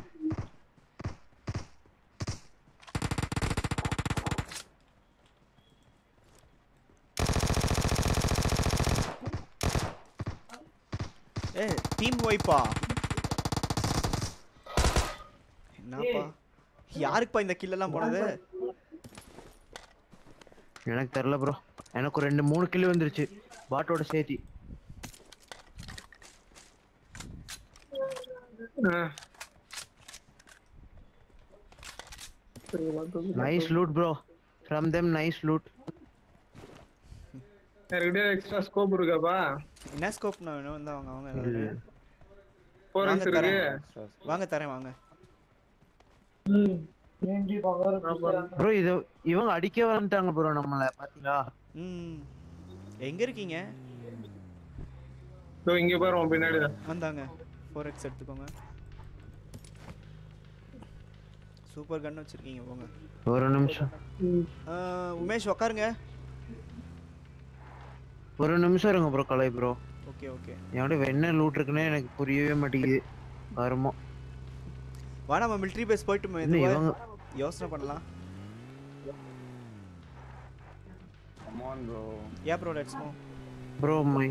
ஏ team வைப்பா என்னப்பா யாருக்குப்பா இந்த kill எல்லாம் போனது எனக்கு தெரியல ப்ரோ எனக்கு ஒரு ரெண்டு மூணு கில் வந்துருச்சு பாட்டோட சேர்த்தி nice loot bro from them nice loot யாருக்கிட்டே எக்ஸ்ட்ரா ஸ்கோப் இருக்காப்பா என்ன ஸ்கோப் நான் வேணும் வந்து அவங்க அவங்க எல்லாரும். ஃபோர் வாங்க இருக்கு தரேன் வாங்க தரேன் வாங்க ப்ரோ இது இவங்க அடிக்க வந்துட்டாங்க ப்ரோ நம்மள பாத்தீங்களா ம் எங்க இருக்கீங்க இதோ இங்க பாரு உன் பின்னாடி தான் வந்தாங்க ஃபோர் எக்ஸ் எடுத்துக்கோங்க சூப்பர் கன் வச்சிருக்கீங்க போங்க ஒரு நிமிஷம் ஆ, உமேஷ் உக்காருங்க ஒரு நிமிஷம் இருங்க ப்ரோ கலை ப்ரோ ஓகே ஓகே என்னோட என்ன லூட் இருக்குன்னே எனக்கு புரியவே மாட்டேங்குது வருமோ வா நம்ம மிலிட்ரி பேஸ் போயிட்டு என்ன மெதுவா இவங்க யோசனை பண்ணலாம் Come on, bro. Yeah bro let's move bro my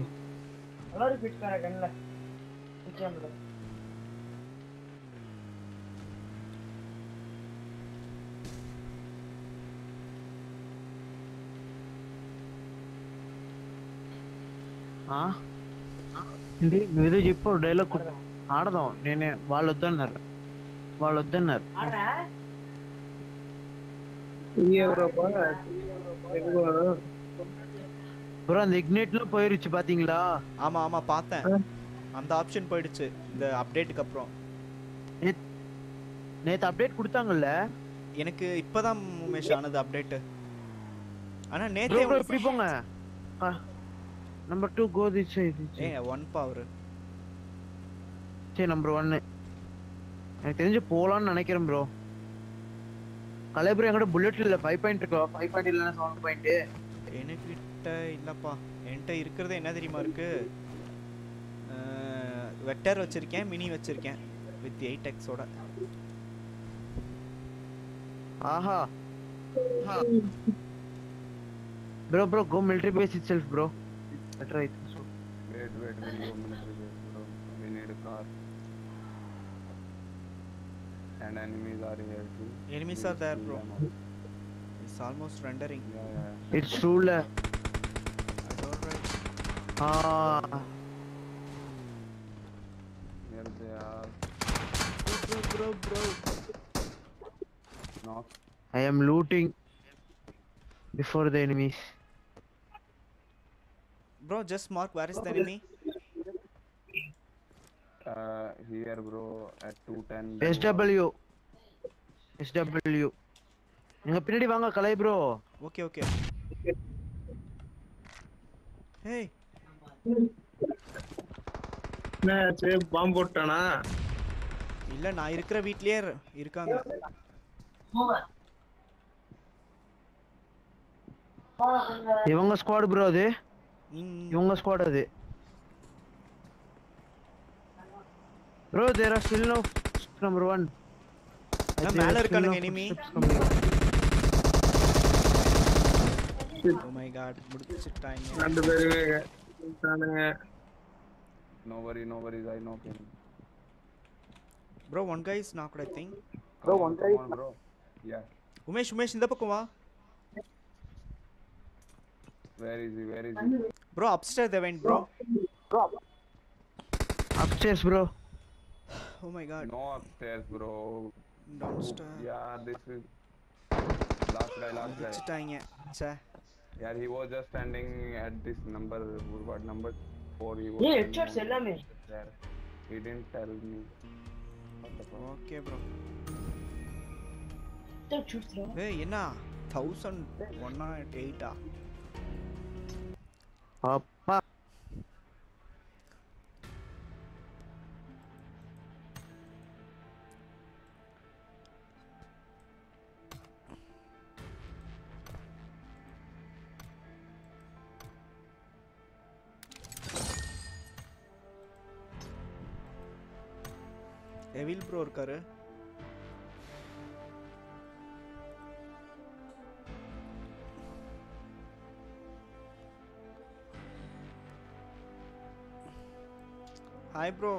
ఆ ఏంటి మీరు చెప్పు డైలాగ్ ఆడదాం నేనే వాళ్ళు వద్దన్నారు వాళ్ళు వద్దన్నారు இங்க எவ்வளோப்பா எவ்வளோ ப்ரோ அந்த இக்னேட்ல போயிருச்சு பாத்தீங்களா ஆமா ஆமா பார்த்தேன் அந்த ஆப்ஷன் போயிடுச்சு இந்த அப்டேட்டுக்கு அப்புறம் நேத்து அப்டேட் கொடுத்தாங்கல்ல எனக்கு இப்பதான் உமேஷ் ஆனது அப்டேட் ஆனா ப்ரோ நேத்தே ப்ரோ இப்படி போங்க number two go this side A one power சரி நம்பர் ஒன்னு எனக்கு தெரிஞ்சு போலாம்னு நினைக்கிறேன் ப்ரோ கலைபுரம் என்கிட்ட புல்லட் இல்ல ஃபைவ் பாயிண்ட் இருக்கா ஃபைவ் பாயிண்ட் இல்லைன்னா செவன் பாயிண்ட் என்கிட்ட இல்லப்பா என்கிட்ட இருக்கிறது என்ன தெரியுமா இருக்கு வெக்டர் வச்சிருக்கேன் மினி வச்சிருக்கேன் வித் எயிட் எக்ஸோட ஆஹா bro bro go military base itself bro better I think so Wait, wait, we'll go military base, bro. We need a car. And enemies are here too. Enemies We'll are there, kill bro. them all. It's almost rendering Yeah, yeah. It's ட்ரூல ஆ Here they are. Bro bro Knock. I am looting before the enemies bro just mark where is the enemy Uh, here, bro, at 210. SW SW நீங்க பின்னாடி வாங்க Kalai bro okay okay hey என்னாச்சு பாம்பு போட்டானா இல்ல நான் இருக்கிற வீட்லயே இரு- இருக்காங்க இவங்க ஸ்குவாட் ப்ரோ அது ம், இவங்க ஸ்குவாட் அது bro there are still no number 1 ஆனா மேல இருக்கானுங்க enemy. ஓ மை காட் முடிச்சிட்டாங்க ரெண்டு பேருமே இருக்கானுங்க. No worry, no worries. I know him. Bro one guy is knocked I think Bro, one guy. Come on, bro. Yeah. Umesh Umesh இந்த பக்கம் வா Where is he? Where is he? Bro upstair they went bro upstairs bro oh my god No upstairs, bro. downstairs Yeah, this is last guy. Last guy. வச்சுட்டாங்க ச்சே Yeah, he was just standing at this number. What number? Four. He was. ஏன் standing headshots எல்லாமே there. He didn't tell me. What the fuck? Okay bro ஷூட்ஸ்ரா ஏய் என்ன thousand ஒன்னா எயிட்டா அப்பா எவில் ப்ரோ இருக்காரு ஹாய் ப்ரோ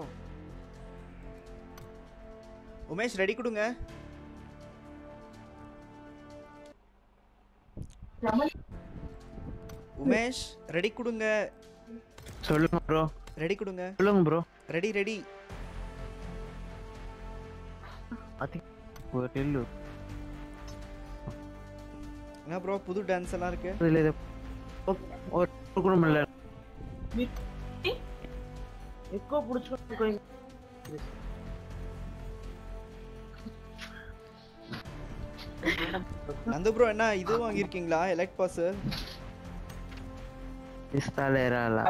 உமேஷ் ரெடி கொடுங்க உமேஷ் ரெடி கொடுங்க சொல்லுங்க ப்ரோ ரெடி கொடுங்க சொல்லுங்க ப்ரோ ரெடி ரெடி ஒரு டெல்லு என்ன ப்ரோ புது டான்ஸ் எல்லாம் இருக்கு இதுல இது ஒரு குடும்பம் இல்ல எக்கோ புடிச்சு நந்து ப்ரோ என்ன இது வாங்கியிருக்கீங்களா எலக்ட் பாஸ் இஸ்தாலேரால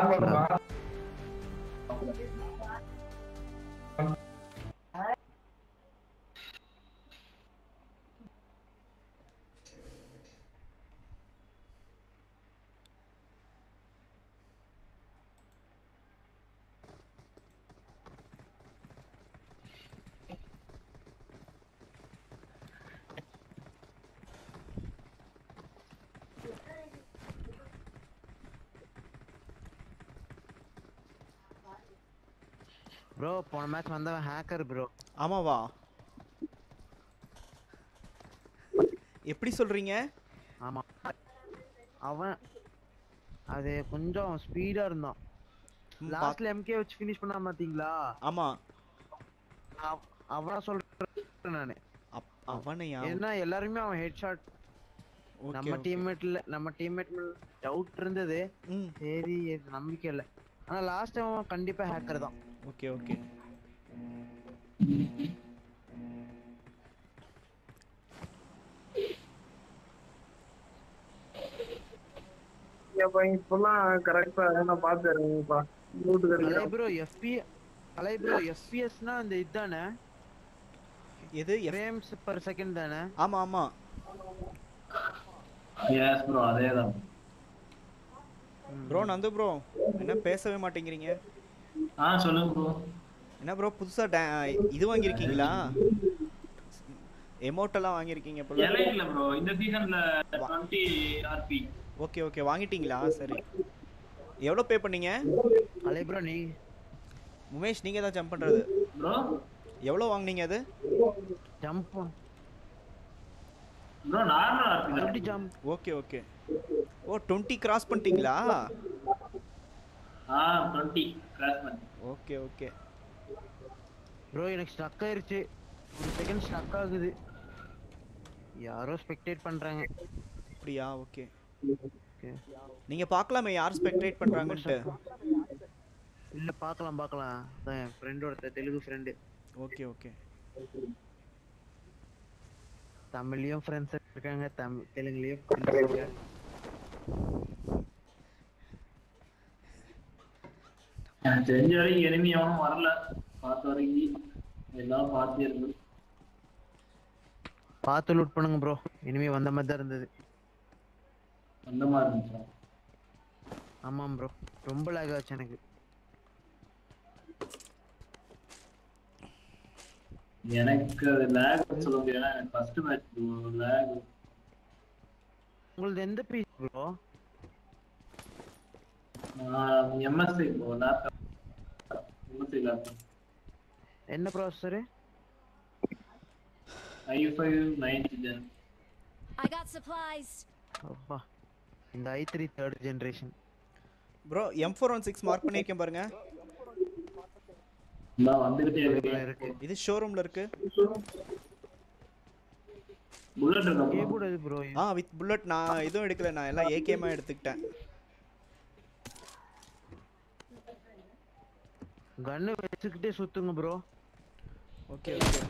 ப்ரோ போன மேட்ச் வந்தவன் ஹேக்கர் ப்ரோ ஆமாவா எப்படி சொல்றீங்க ஆமா அவன் அது கொஞ்சம் ஸ்பீடா இருந்தான் ம், லாஸ்ட்ல எம்கே வச்சு ஃபினிஷ் பண்ணா பாத்தீங்களா ஆமா அவ- அவனா சொல்றேன் நானு அப்- அவனையா ஏன்னா எல்லாருமே அவன் ஹெட் ஷாட் Okay, நம்ம okay. டீம்மேட்ல நம்ம டீம்மேட் டவுட் இருந்தது ம் சரி இது நம்பிக்கை இல்ல ஆனா லாஸ்ட் அவன் கண்டிப்பா ஹேக்கர் தான் ஓகே ஓகே ஏப்பா இப்பெல்லாம் கரெக்டா நான் பாத்துறேன்ப்பா லூட்டு அலை கிடைக்கிறேன் ப்ரோ எஃபி அலை ப்ரோ எஃபிஎஸ்னா அந்த இதுதானே எது F- ஃப்ரேம்ஸ் பர் செகண்ட் தானே ஆமா ஆமா எஸ் ப்ரோ அதே தான் ப்ரோ நந்து ப்ரோ என்ன பேசவே மாட்டேங்கிறீங்க ஆ சொல்லுங்க ப்ரோ என்ன ப்ரோ புதுசா டா- இது வாங்கியிருக்கீங்களா எமௌண்ட் வாங்கியிருக்கீங்க போல எலைட்ல ப்ரோ இந்த சீசன்ல 20 ஆர்பி ஓகே ஓகே வாங்கிட்டீங்களா சரி எவ்வளோ பே பண்ணீங்க அலை ப்ரோ நீ உமேஷ் நீங்க தான் ஜம்ப் பண்றது ப்ரோ எவ்வளோ வாங்குனீங்க அது ஜம்ப் ப்ரோ நார்மல் ஆர்பி தான் எப்படி jump okay okay oh twenty cross பண்ணிட்டீங்களா ஆ 20 கிராஸ் பண்ணி ஓகே ஓகே ப்ரோ எனக்கு ஸ்டக் ஆயிருச்சு ஒரு செகண்ட் ஸ்டக் ஆகுது யாரோ ஸ்பெக்டேட் பண்றாங்க அப்படியா ஓகே Okay. நீங்க பார்க்கலாமே யார் ஸ்பெக்டேட் பண்றாங்கன்ட்டு இல்ல பார்க்கலாம் பார்க்கலாம் அதான் என் ஃப்ரெண்டோட தெலுங்கு ஃப்ரெண்டு ஓகே ஓகே தமிழ்லயும் ஃப்ரெண்ட்ஸ் இருக்காங்க தமிழ் தெலுங்குலயும் friends இருக்காங்க எனக்கு தெரிஞ்ச வரைக்கும் எனிமி எவனும் வரல பார்த்த வரைக்கும் எல்லாம் பார்த்தே இருக்கு பார்த்து லூட் பண்ணுங்க ப்ரோ இனிமே வந்த மாதிரி தான் இருந்தது அந்த மாதிரி இருந்துச்சா ஆமாம் ப்ரோ ரொம்ப லேக் ஆச்சு எனக்கு எனக்கு அது லேக் சொல்ல முடியாது ஏன்னா எனக்கு ஃபர்ஸ்ட் மேட்ச் லேக் உங்களது எந்த பீஸ் ப்ரோ எம்எஸ்ஐ இப்போ லேப்டாப் எம்எஸ்சி லேப்டாப் என்ன processor I five ninth gen I got supplies. அப்பா இந்த I three third generation bro M four one six mark பண்ணியிருக்கேன் பாருங்க நான் வந்துகிட்டே இருக்கேன் இருக்கு இது ஷோரூம்ல இருக்கு புல்லட் இருக்கா ஏ bro? கூட இது ப்ரோ ஆ வித் புல்லட் நான் எதுவும் எடுக்கல நான் எல்லாம் ஏகேமா எடுத்துக்கிட்டேன் கன்னு வச்சுக்கிட்டே சுத்துங்க ப்ரோ ஓகே ஓகே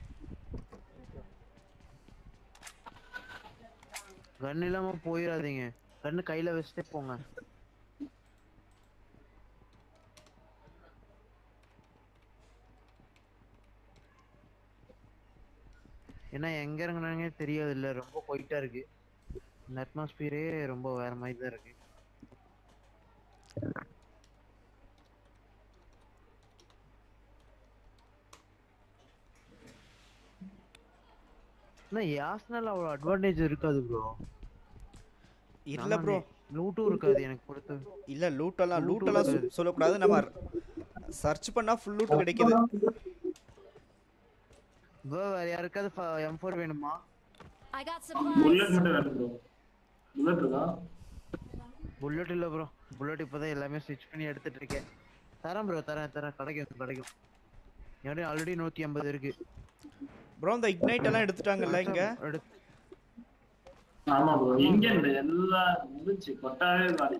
கன் இல்லாம போயிடாதீங்க கன்னு கையில வச்சுட்டே போங்க ஏன்னா எங்க இறங்குனாங்க தெரியாது இல்ல ரொம்ப கொயிட்டா இருக்கு இந்த அட்மாஸ்பியரே ரொம்ப வேற மாதிரி தான் இருக்கு ஆனா யாஸ்னால அவ்வளவு அட்வான்டேஜ் இருக்காது ப்ரோ இல்ல ப்ரோ லூட்டும் இருக்காது எனக்கு பொறுத்த இல்ல லூட்டெல்லாம் Loot லூட்டெல்லாம் இருக்காது. சொல்லக்கூடாது நம்ம சர்ச் பண்ணா ஃபுல் லூட் கிடைக்குது ப்ரோ வேற யாருக்காவது எம் ஃபோர் வேணுமா I got புல்லட் supplies. மட்டும் வேணும் ப்ரோ புல்லட் இருக்கா புல்லட் இல்ல ப்ரோ புல்லட் இப்போதான் எல்லாமே ஸ்விட்ச் பண்ணி எடுத்துட்டு இருக்கேன் தரேன் ப்ரோ தரேன் தரேன் கிடைக்கும் கிடைக்கும் என்னோட ஆல்ரெடி நூத்தி ஐம்பது இருக்கு ப்ரோ இந்த இக்னைட் எல்லாம் எடுத்துட்டாங்கல்ல இங்க எடுத்து ஆமா ப்ரோ இங்க இந்த எல்லாம் முடிச்சு கொட்டாவே காலி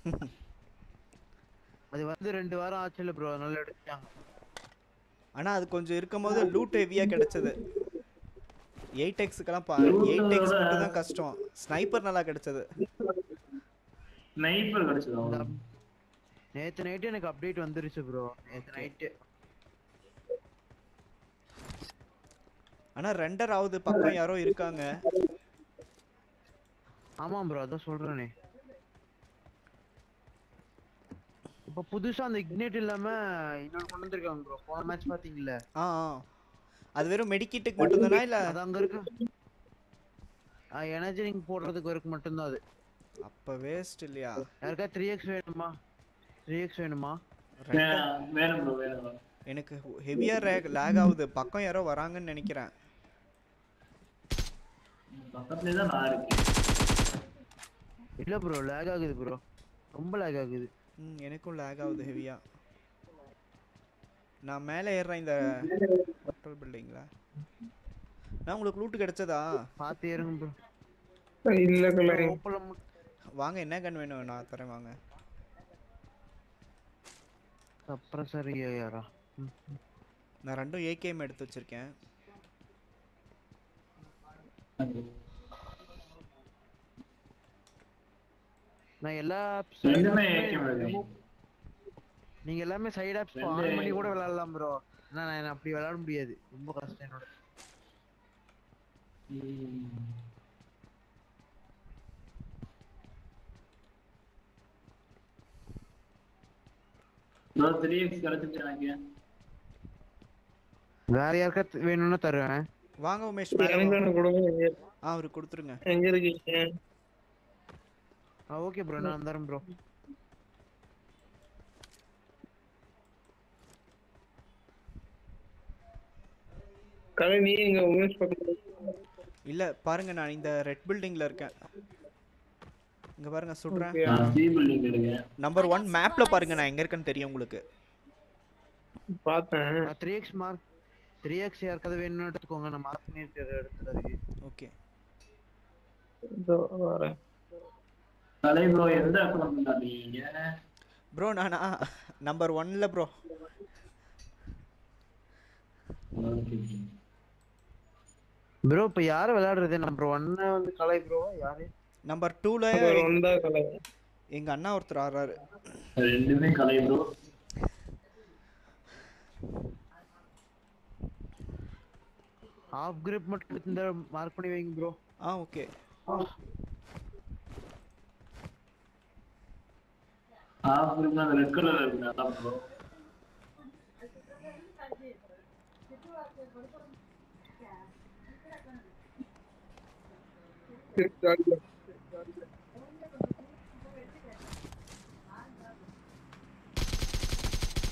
அது வந்து ரெண்டு வாரம் ஆச்சுல ப்ரோ அதனால எடுத்துட்டாங்க ஆனா அது கொஞ்சம் இருக்கும்போது லூட் ஹெவியா கிடைச்சது எயிட் எக்ஸுக்கெல்லாம் பா Loot எயிட் எக்ஸ் ஓட- மட்டும் தான் கஷ்டம் ஸ்னைப்பர் நல்லா கிடைச்சது ஸ்னைப்பர் கிடைச்சதா இந்த up- நேத்து நைட்டு எனக்கு அப்டேட் வந்துருச்சு ப்ரோ நேத்து நைட்டு ஆனா ரெண்டர் ஆகுது பக்கம் யாரோ இருக்காங்க ஆமா ப்ரோ அதான் சொல்றேனே இப்ப புதுசா அந்த இக்னேட் இல்லாம இன்னொன்னு கொண்டு வந்திருக்காங்க ப்ரோ போன மேட்ச் பாத்தீங்கல்ல ஆ ஆ. அது வெறும் மெடிக்கிட்டுக்கு மட்டும்தானா இல்ல அது அங்க இருக்கு எனர்ஜி ரிங் போடுறதுக்கு வரைக்கும் மட்டும்தான் அது அப்ப வேஸ்ட் இல்லையா யாருக்கா த்ரீ எக்ஸ் வேணுமா த்ரீ எக்ஸ் வேணுமா வே- வேணும் ப்ரோ வேணும் bro. எனக்கு ஹெவியா லேக் ஆகுது பக்கம் யாரோ வராங்கன்னு நினைக்கிறேன் பக்கத்துலயே தான் நான் இருக்கேன் இல்ல ப்ரோ லேக் ஆகுது ப்ரோ ரொம்ப லேக் ஆகுது ம் எனக்கும் லேக் ஆகுது ஹெவியா நான் மேலே ஏறுறேன் இந்த ஹோட்டல் பில்டிங்ல நான் உங்களுக்கு லூட்டு கிடைச்சதா பாத்து ஏறுங்க ப்ரோ இல்ல கலை ஓப்பல வாங்க என்ன கன் வேணும் நான் தரேன் வாங்க அப்புறம் சரி யாரா ம். நான் ரெண்டும் ஏகேஎம் எடுத்து வச்சிருக்கேன் நான் எல்லா ரெண்டுமே side AKM apps-மே எடுக்கிறேன். remove- நீங்க எல்லாமே சைடு ஆப்ஸ் ரெண்டு ஆன் பண்ணி கூட AKM. விளையாடலாம் ப்ரோ ஆனா நான் அப்படி விளையாட முடியாது ரொம்ப கஷ்டம் என்னோட த்ரீ எக்ஸ் கிடைச்சிச்சு எனக்கு வேற யாருக்கா வேணும்னா தருவேன் வாங்க உமேஷ் மேலே எனக்கு வாங்க. ஒண்ணு கொடுங்க ஆ அவருக்கு கொடுத்துருங்க எங்க இருக்கீங்க ஓகே ப்ரோ நான் தரேன் ப்ரோ கலை நீ எங்க உமேஷ் பக்கத்துல இல்ல பாருங்க நான் இந்த ரெட் பில்டிங்ல இருக்கேன் இங்க பாருங்க சுடுறேன் Okay. நான் சி பில்டிங் இருக்கேன் நம்பர் ஒன் மேப்ல பாருங்க நான் எங்க இருக்கேன்னு தெரியும் உங்களுக்கு பார்த்தேன் three X mark three X யாருக்காவது வேணும்னு எடுத்துக்கோங்க நான் மார்க் பண்ணிட்டு எடுத்துறதுக்கு ஓகே இதோ வரேன் கலை ப்ரோ எந்த அக்கௌண்ட் நீங்க ப்ரோ நானா நம்பர் ஒன்ல ப்ரோ ப்ரோ இப்போ யார் விளையாடுறது நம்பர் ஒன்னு வந்து கலை ப்ரோ யாரு நம்பர் டூல ஒரு வந்தா கலை எங்க அண்ணா ஒருத்தர் ஆடுறாரு ரெண்டுமே கலை ப்ரோ ஹாஃப் கிரிப் மட்டும் இந்த மார்க் பண்ணி வைங்க ப்ரோ ஆ ஓகே ஹாஃப் குரூப் அந்த ரெட் கலர்ல இருக்கு அதான் ப்ரோ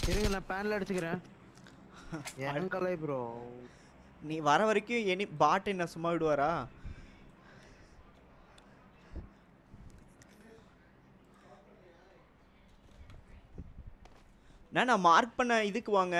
இருங்க நான் பேன்ல அடிச்சுக்கிறேன் என் கலை ப்ரோ நீ வர வரைக்கும் எனி பாட் என்ன சும்மா விடுவாரா நான் நான் மார்க் பண்ண இதுக்கு வாங்க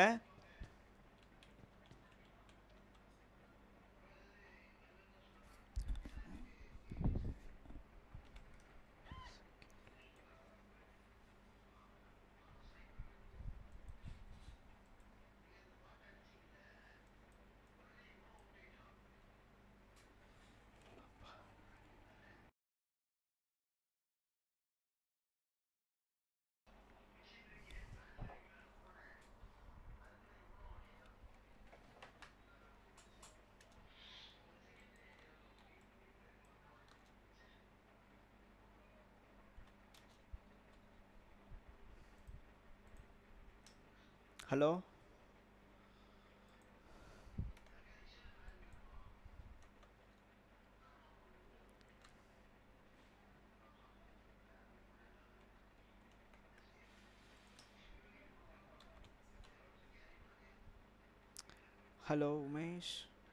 hello hello Umesh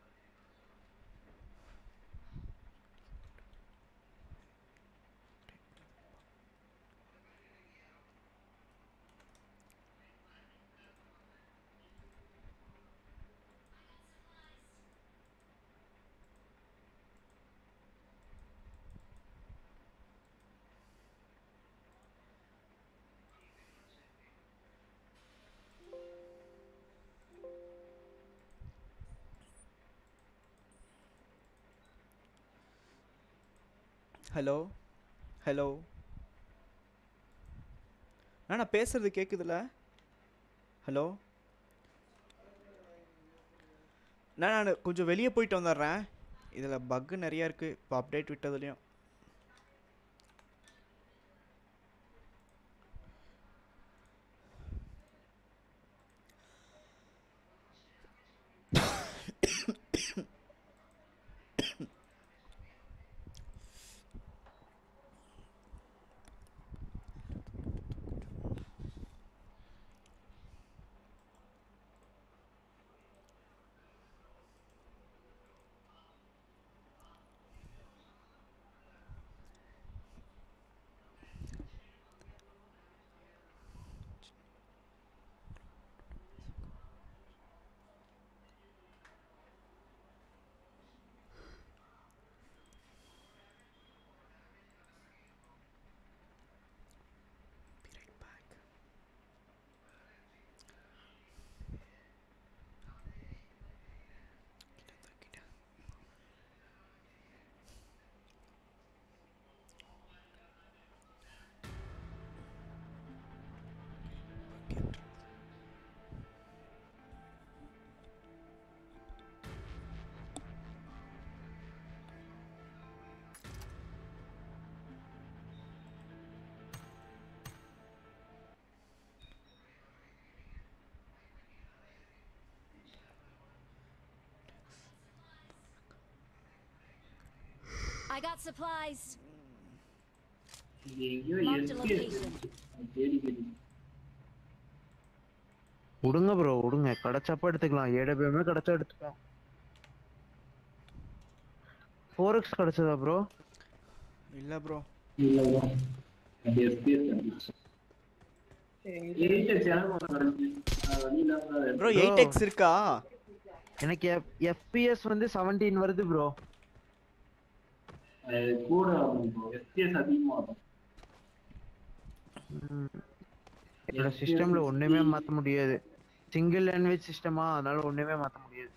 hello hello நான் பேசுறது கேக்குதுல ஹலோ நான் நான் கொஞ்சம் வெளியே போயிட்டு வந்துடுறேன் இதில் பக்கு நிறைய இருக்கு இப்போ அப்டேட் விட்டதுலையும் I got supplies. எங்கேயோ Marked a இருக்கு location. தேடி தேடி விடுங்க ப்ரோ விடுங்க கிடைச்சப்ப எடுத்துக்கலாம் ஏடபிள்யூமே கிடைச்சா எடுத்துக்கலாம் ஃபோர் எக்ஸ் கிடைச்சதா ப்ரோ இல்லை ப்ரோ இல்லையா அது எஸ்பிஎஸ் இருந்துச்சு எயிட் சேனல் நடந்துச்சு வழி இல்லாம ப்ரோ எயிட் எக்ஸ் இருக்கா எனக்கு எஃப்பிஎஸ் வந்து 17 வருது ப்ரோ அது கூட ஆகும் ப்ரோ எஸ்பிஎஸ் அதிகமாகும் என்னோட சிஸ்டம்ல ஒண்ணுமே மாத்த முடியாது சிங்கிள் லாங்குவேஜ் சிஸ்டமா அதனால ஒண்ணுமே மாத்த முடியாது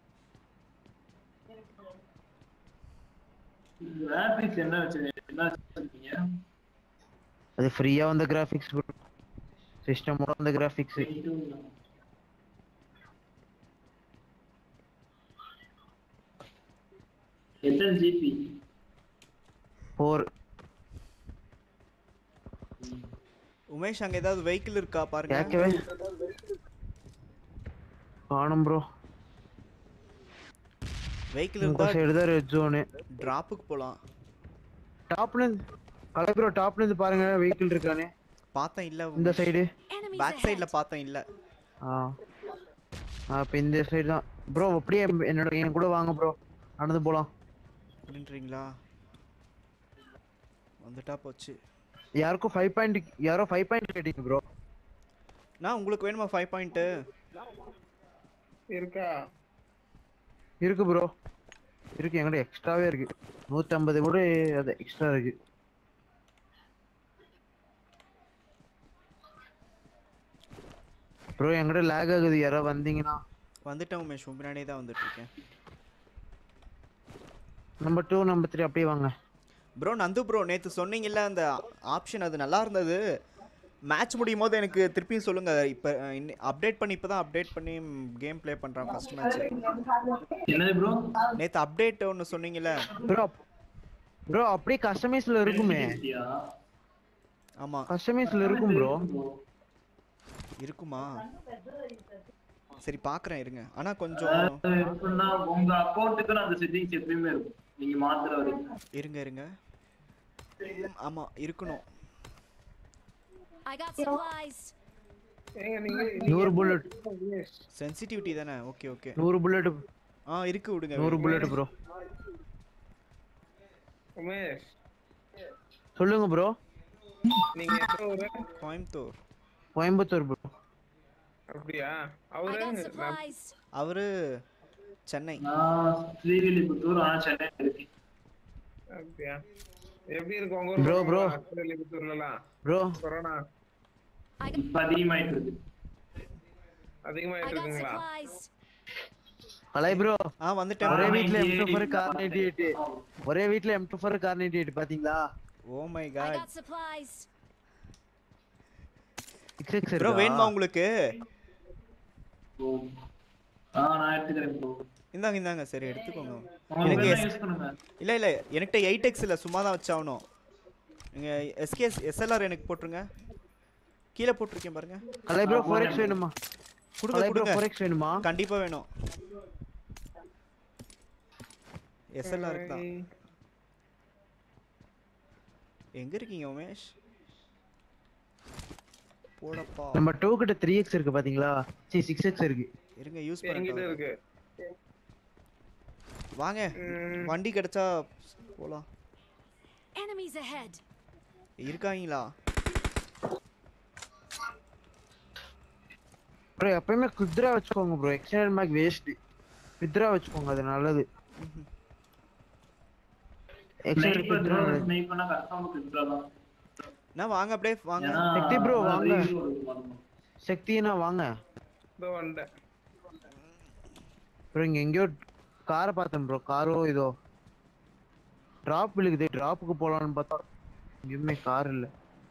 கிராபிக்ஸ் என்ன வச்சு என்ன வச்சிருக்கீங்க அது ஃப்ரீயா வந்த கிராஃபிக்ஸ் ப்ரோ சிஸ்டமோட வந்த கிராஃபிக்ஸ் எத்தனை ஜிபி ஃபோர் உமேஷ் அங்க ஏதாவது வெஹிக்கிள் இருக்கா பாருங்க கேட்கவே காணும் ப்ரோ வெஹிக்கிள் உங்க இருந்தா சைடு தான் ரெட் ஜோனு டிராப்புக்கு போலாம் டாப்ல இருந்து கலை ப்ரோ டாப்ல இருந்து பாருங்க வெஹிக்கிள் இருக்கானே பார்த்தேன் இல்ல இந்த சைடு Enemies பேக் ahead. சைடுல பார்த்தேன் இல்ல ஆ ஆ இப்போ இந்த சைடு தான் ப்ரோ அப்படியே என்னோட என் கூட வாங்க ப்ரோ நடந்து போலாம் அப்படின்றீங்களா வந்துட்டா போச்சு யாருக்கும் ஃபைவ் பாயிண்ட் யாரோ ஃபைவ் பாயிண்ட் கேட்டீங்க ப்ரோ நான் உங்களுக்கு வேணுமா ஃபைவ் பாயிண்ட்டு இருக்கா இருக்கு ப்ரோ இருக்கு என்கிட்ட எக்ஸ்ட்ராவே இருக்கு நூற்றம்பது கூட அது எக்ஸ்ட்ரா இருக்கு ப்ரோ என்கிட்ட லேக் ஆகுது யாரோ வந்தீங்கன்னா வந்துட்டேன் உமேஷ் உன் பின்னாடியே தான் வந்துட்டு இருக்கேன் நம்பர் டூ நம்பர் த்ரீ அப்படியே வாங்க ப்ரோ நந்து ப்ரோ நேற்று சொன்னீங்கல்ல அந்த ஆப்ஷன் அது நல்லா இருந்தது மேட்ச் முடியும் போது எனக்கு திருப்பியும் சொல்லுங்க இப்போ அப்டேட் பண்ணி இப்போ தான் அப்டேட் பண்ணி கேம் ப்ளே பண்ணுறேன் ஃபர்ஸ்ட் மேட்ச் என்னது ப்ரோ நேற்று அப்டேட் ஒன்று சொன்னீங்கல்ல ப்ரோ ப்ரோ அப்படியே கஸ்டமைஸ்ல இருக்குமே ஆமாம் கஸ்டமைஸ்ல இருக்கும் ப்ரோ இருக்குமா சரி பார்க்குறேன் இருங்க ஆனால் கொஞ்சம் எப்படின்னா உங்க அக்கௌண்ட்டுக்கு அந்த செட்டிங்ஸ் எப்பயுமே இருக்கும் நீங்க மாத்துற வரைக்கும் இருங்க இருங்க ஆமாம் இருக்கணும் I got supplies. ஏங்க நீங்க நூறு புல்லட் சென்சிட்டிவிட்டி தானே ஓகே ஓகே நூறு புல்லட் ஆ இருக்கு விடுங்க நூறு விடுங்க. புல்லட் ப்ரோ உமேஷ் சொல்லுங்க ப்ரோ நீங்க எப்போ ஒரு கோயம்புத்தூர் கோயம்புத்தூர் ப்ரோ அப்படியா I அவரு got நான் supplies. அவரு சென்னை நான் ஸ்ரீவில்லிபுத்தூர் ஆனா சென்னை இருக்கு அப்படியா எப்படி இருக்கு உங்க Bro, bro. ஸ்ரீவில்லிபுத்தூர்லாம் ப்ரோ கொரோனா இப்ப அதிகமாயிட்டு இருக்கு I அதிகமாயிட்டு got இருக்குங்களா supplies. அலை ப்ரோ ஆ வந்துட்டேன் ஒரே bro. வீட்ல M two four Kar ninety eight ஒரே வீட்ல M two four Kar ninety eight பாத்தீங்களா oh my I god got supplies. Six X bro வேணுமா உங்களுக்கு ஆ நான் எடுத்துக்கிறேன் ப்ரோ இந்தாங்க இந்தாங்க சரி எடுத்துக்கோங்க எனக்கு எனக்கு யூஸ் பண்ணுங்க இல்லை இல்லை என்கிட்ட எயிட் எக்ஸ் இல்லை சும்மா தான் வச்சாகணும் நீங்கள் எஸ்கேஎஸ் எஸ்எல்ஆர் எனக்கு போட்டுருங்க கீழே போட்டிருக்கேன் பாருங்க அலை ப்ரோ ஃபோர் எக்ஸ் வேணுமா கொடுங்க அலை ப்ரோ கொடுங்க ஃபோர் எக்ஸ் வேணுமா கண்டிப்பா வேணும் எஸ்எல்ஆர் தான் எங்க இருக்கீங்க உமேஷ் போடப்பா நம்ம டூ கிட்ட த்ரீ எக்ஸ் இருக்கு பாத்தீங்களா சி சிக்ஸ் எக்ஸ் இருக்கு இருங்க யூஸ் என்கிட்ட பண்ணிட்டு இருக்கு வாங்க ம். வண்டி கிடைச்சா போலாம் Enemies ahead. இருக்காங்களா ப்ரோ எப்பயுமே குத்ரா வச்சுக்கோங்க ப்ரோ எக்ஸ்டெண்டட் மேக் வேஸ்ட் குத்ரா வச்சுக்கோங்க அது நல்லது எக்ஸ்டெண்டட் ஸ்னைப்பர் குத்ரா நல்லது ஸ்னைப் பண்ணா கரெக்டா உங்களுக்கு இதுதான் நான் வாங்க அப்படியே வாங்க ஏன்னா சக்தி bro, அது வாங்க. review இருக்கும் பாருங்க. சக்தினா வாங்க இதோ வந்துட்டேன் ப்ரோ இங்க எங்கேயோ காரை பார்த்தேன் ப்ரோ காரோ இதோ டிராப் விழுகுது டிராப்புக்கு போலாம்னு பார்த்தா எங்கேயுமே கார் இல்ல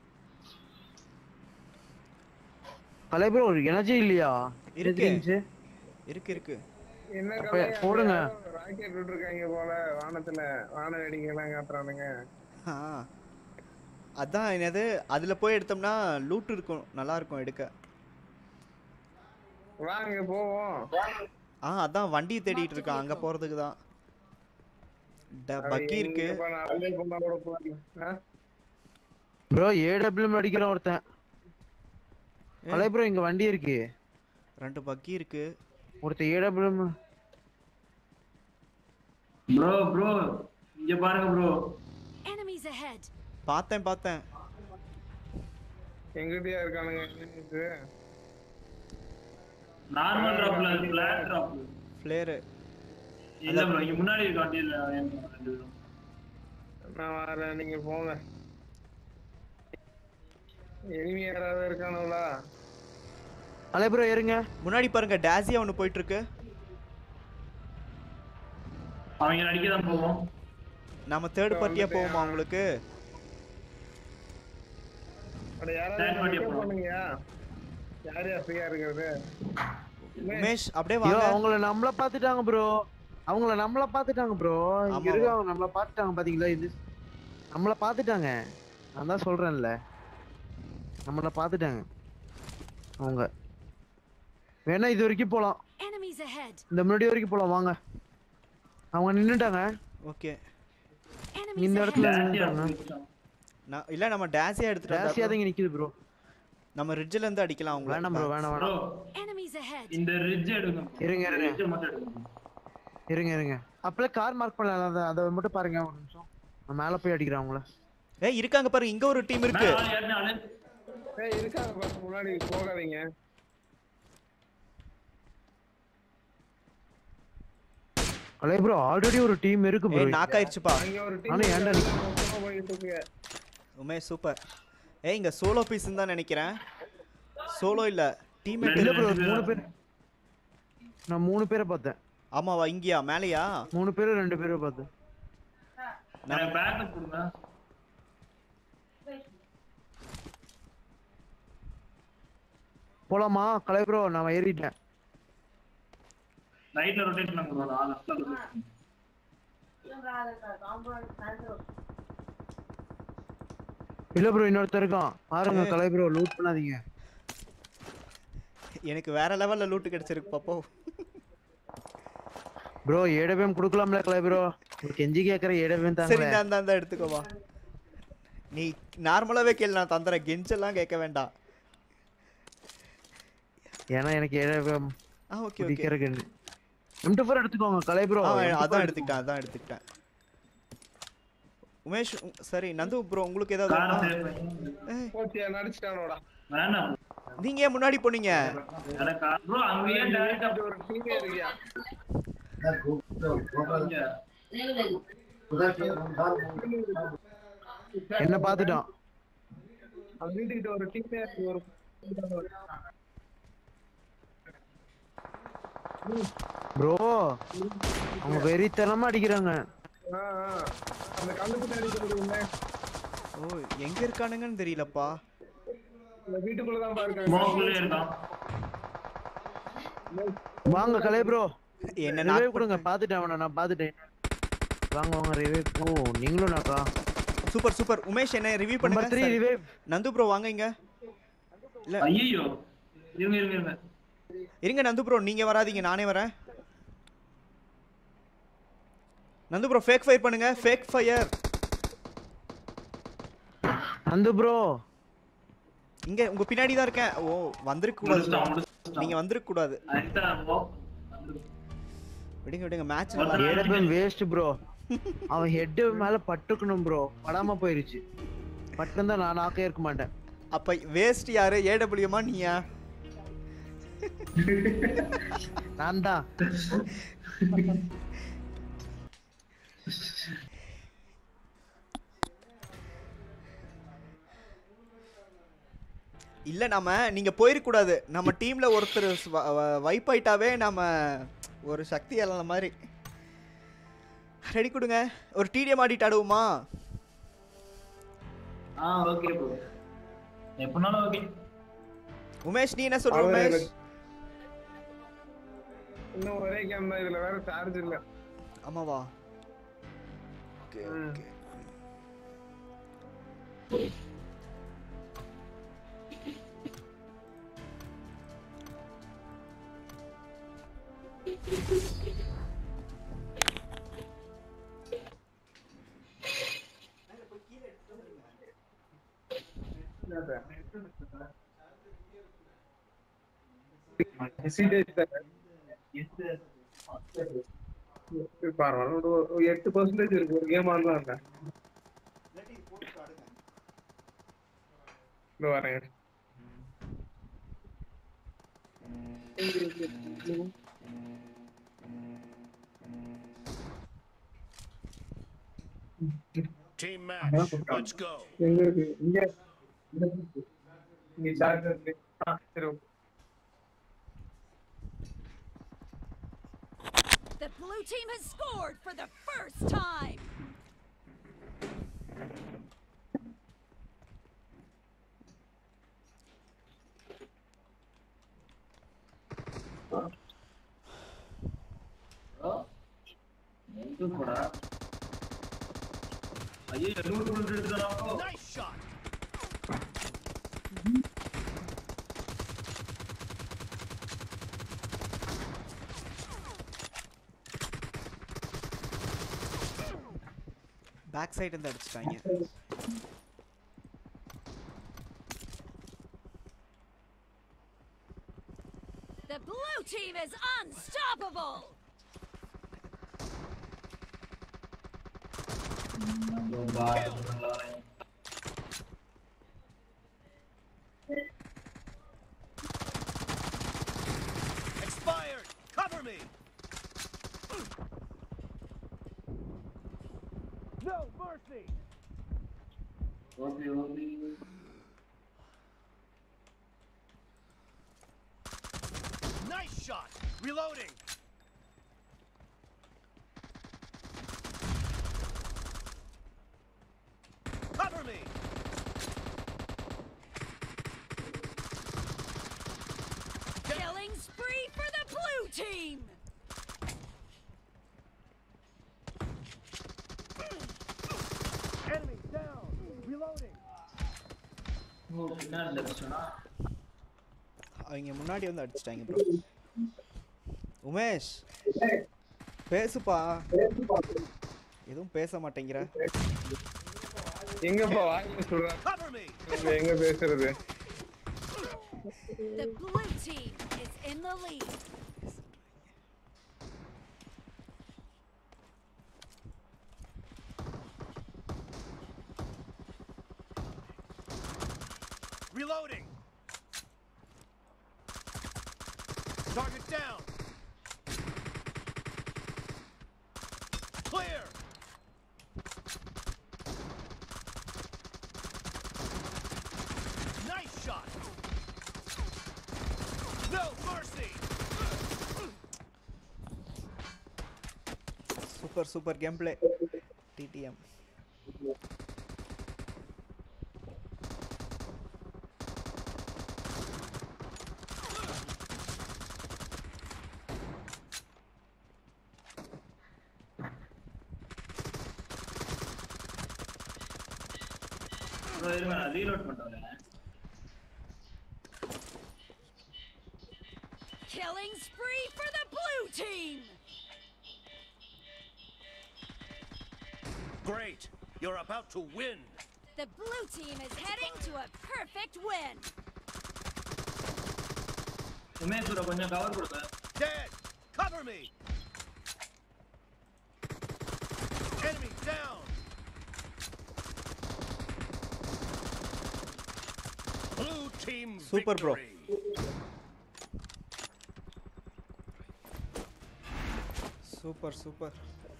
கலை ப்ரோ எனர்ஜி இல்லையா இருக்கு. இருந்துச்சு இருக்கு இருக்கு என்ன அப்ப கலையா, போடுங்க. ராக்கெட் விட்டுருக்காங்க போல வானத்துல வான வேடிக்கை எல்லாம் காட்டுறானுங்க ஆ அதான் என்னது அதுல போய் எடுத்தோம்னா லூட் இருக்கும் நல்லா இருக்கும் எடுக்க வாங்க போவோம் ஆ அதான் வண்டி தேடிட்டு இருக்கான் அங்க போறதுக்கு தான் ட- பக்கி இருக்கு எங்கப்பா நடந்தே போனா கூட போகலாம். ஆ? ப்ரோ ஏடபிள்யூ அடிக்கிறான் ஒருத்தன் கலை ப்ரோ இங்க வண்டி இருக்கு ரெண்டு பக்கி இருக்கு ஒருத்தன் ஏடபிள்யூ ப்ரோ ப்ரோ இங்க பாருங்க ப்ரோ Enemies ahead. பார்த்தேன் பார்த்தேன் எங்கிட்டயா இருக்கானுங்க enemies? நார்மல் டிராப்ல பிளாக் டிராப் ஃப்ளேரு இல்ல ப்ரோ இங்க முன்னாடி இருக்க வண்டியில ரெண்டு பேரும் நான் வரேன் நீங்க போங்க எனிமி யாராவது இருக்கானுங்களா கலை ப்ரோ ஏறுங்க முன்னாடி பாருங்க டேசியா ஒன்று போயிட்டு இருக்கு அவங்க அடிக்க தான் போவோம் நம்ம தேர்ட் பார்ட்டியா போவோமா உங்களுக்கு அட யாராவது Stand என்ன பண்ணி pick up போலாம். பண்ணுங்கயா யார் யார் ஃப்ரீயா இருக்கிறது உமேஷ் அப்படியே ஐயோ வாங்க அவங்கள நம்மள பாத்துட்டாங்க ப்ரோ அவங்கள நம்மள பாத்துட்டாங்க ப்ரோ இங்க ஆமா. இருக்கவங்க நம்மள பாத்துட்டாங்க பாத்தீங்களா இது நம்மள பாத்துட்டாங்க நான் தான் சொல்றேன்ல நம்மள பாத்துட்டாங்க அவங்க வேணா இது வரைக்கும் போலாம் Enemies ahead. இந்த முன்னாடி வரைக்கும் போலாம் வாங்க அவங்க நின்னுட்டாங்க ஓகே Enemies இந்த ahead. இடத்துல ஜாஸ்தியா நின்னுட்டாங்க போயிடுச்சான். நான் இல்ல நம்ம டேசியா எடுத்துட்டு ஜாஸ்தியா வந்தா தான் இங்க நிக்குது ப்ரோ நம்ம ரிட்ஜ்ல இருந்து அடிக்கலாம் அவங்கள வேணாம் ப்ரோ வேணாம் ப்ரோ வேணாம் Enemies ahead. இந்த ரிட்ஜ் எடுங்க இருங்க, இருங்க. ரிட்ஜ் மட்டும் எடுங்க இருங்க இருங்க அப்பல கார் மார்க் பண்ணல அதை அதை மட்டும் பாருங்க ஒரு நிமிஷம் நான் மேல போய் அடிக்கிறேன் அவங்கள ஏய் இருக்காங்க பாரு இங்க ஒரு டீம் இருக்கு மேல ஆளு ஏறின ஆளு. ஏய் இருக்காங்க பாஸ் முன்னாடி போகாதீங்க கலை ப்ரோ ஆல்ரெடி ஒரு டீம் இருக்கு ப்ரோ ஏய் நாக் ஆயிருச்சுப்பா அங்க ஒரு ஆனா டீம் ஏன்டா நீ போயிட்டு இருக்கு உமேஷ் சூப்பர் ஏய் இங்க சோலோ பீஸ் தான் நினைக்கிறேன் சோலோ இல்ல டீம்மேட் இல்ல ப்ரோ மூணு பேர் நான் மூணு பேரை பார்த்தேன் ஆமாவா இங்கயா மேலையா மூணு பேரும் ரெண்டு பேரை பார்த்தேன் எனக்கு பேக்கப் கொடுங்க போலாமா கலை ப்ரோ நான் ஏறிட்டேன் ரைட்ல ரொட்டேட் பண்ணுங்க ப்ரோ நான் லெஃப்ட்ல ரொட்டேட் இல்ல ப்ரோ இன்னொருத்தர் இருக்கான் பாருங்க கலை ப்ரோ லூட் பண்ணாதீங்க எனக்கு வேற லெவல்ல லூட் கிடைச்சிருக்கு பாப்போ ப்ரோ ஏடபிஎம் கொடுக்கலாம்ல கலை ப்ரோ ஒரு கெஞ்சி கேக்குற ஏடபிஎம் சரி தாங்களே நான் தான் எடுத்துக்கோவா நீ நார்மலாவே கேளு நான் தந்துறேன் கெஞ்செல்லாம் கேட்க வேண்டாம் ஏன்னா எனக்கு ஏடபிஎம் ஆ ஓகே ஓகே குடிக்கிற கெண்டு எம் ஃபோர் எடுத்துக்கோங்க கலை ப்ரோ அதான் எடுத்துக்கிட்டேன் அதான் எடுத்துக்கிட்டேன் உமேஷ் உ- சரி நந்து ப்ரோ உங்களுக்கு ஏதாவது கார் வேணுமா? சேவ் பண்ணி ஏய், போச்சியா நடிச்சிட்டானோடா வேணாம் நீங்க ஏன் முன்னாடி போனீங்க எனக்கு ப்ரோ அங்கேயே டைரக்டா அப்படி ஒரு டீமே இருக்கியா என்ன பார்த்துட்டான் அந்த வீட்டுக்கிட்ட ஒரு டீமே இருக்கு ஒரு ப்ரோ அவங்க வெறித்தனமா அடிக்கிறாங்க ஆ, ஆ. அந்த கல்லு பின்னாடி இருக்குதுல்ல, ஓ எங்க இருக்கானுங்கன்னு தெரியலப்பா இந்த வீட்டுக்குள்ளதான் பாருங்க ஸ்மோக்லயே இருக்கான் வாங்க கலை ப்ரோ என்ன ரிவைவ் knock கொடுங்க பார்த்துட்டேன் அவனை நான் பார்த்துட்டேன் வாங்க வாங்க ரிவைவ் ஓ நீங்களும் நாக்கா சூப்பர் சூப்பர் உமேஷ் என்ன ரிவ்யூ நம்பர் பண்ணுங்க த்ரீ சரி. ரிவைவ் நந்து ப்ரோ வாங்க இங்க இல்ல ஐயோ இருங்க இருங்க இருங்க இருங்க நந்து ப்ரோ நீங்க வராதீங்க நானே வரேன் நந்து ப்ரோ ஃபேக் ஃபயர் பண்ணுங்க ஃபேக் ஃபயர் அந்த ப்ரோ இங்க உங்க பின்னாடி தான் இருக்கேன் ஓ வந்திருக்க முடிச்சிட்டான் கூடாது முடிச்சிட்டான் நீங்க வந்திருக்க கூடாது அடுத்த walk. விடுங்க விடுங்க மேட்ச் ஒருத்தன் ஏடபிஎம் வேஸ்ட் ப்ரோ அவன் ஹெட் மேல பட்டுக்கணும் ப்ரோ படாம போயிருச்சு பட்டுந்தா நான் நாக்கே இருக்க மாட்டேன் அப்ப வேஸ்ட் யாரு ஏடபிள்யூமா நீயா நான் தான் இல்ல நாம நீங்க போயிருக்க கூடாது நம்ம டீம்ல ஒருத்தர் வைப் ஆயிட்டாவே நாம ஒரு சக்தி இல்லாத மாதிரி ரெடி கொடுங்க ஒரு டிடிஎம் ஆடிட்டு ஆடுவோமா ஆ ஓகே ப்ரோ எப்பனாலும் ஓகே உமேஷ் நீ என்ன சொல்ற அவரு உமேஷ் எனக்கு- இன்னும் ஒரே கேம் தான் இதுல வேற சார்ஜ் இல்ல ஆமாவா ஓகே ஓகே பரவாயில்ல ஒரு- ஒரு எட்டு பர்சன்டேஜ் இருக்கு ஒரு கேம் ஆடலாம் இந்த வரேன் Team match. Let's go. எங்க இருக்கு இங்க இங்க சார்ஜ் இருக்கு ஆ, சரி okay. The blue team has scored for the first time. எங்க போடா ஐயோ லூட் லூட் எடுத்துறானோ Nice shot. பேக் சைடு இருந்து அடிச்சிட்டாங்க team is unstoppable. ஐயோ, பாட்டு நல்லா Expired! Cover me! No mercy! Okay okay Nice shot! Reloading! Cover me! Killing spree for the blue team. Enemy down! Reloading! ஓ பின்னாடி அடிச்சோனா அவங்க முன்னாடி வந்து அடிச்சிட்டாங்க ப்ரோ உமேஷ் பேசுப்பா எதுவும் பேச மாட்டேங்கிற எங்கப்பா வாங்கி சொல்றேன் Cover me! எங்க பேசுறது The blue team is in the lead. Reloading! Target down! Clear! Nice shot! No mercy! Super super game play TDM bro இருங்க நான் ரீலோட் பண்ணிட்டு வரேன் Killing spree for the blue team. Great! You're about to win! The blue team is heading to a perfect win. Umesh bro கொஞ்சம் cover கொடுங்க Dead! Cover me! Enemy down! Blue team Super, bro. victory! Super super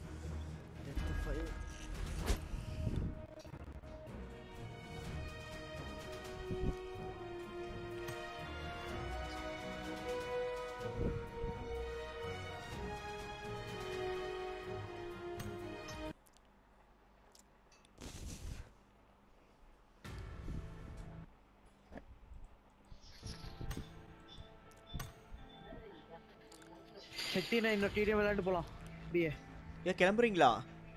Sakthi நான் இன்னொரு TDM விளையாண்டு போலாம் அப்படியே ஏன் கிளம்புறீங்களா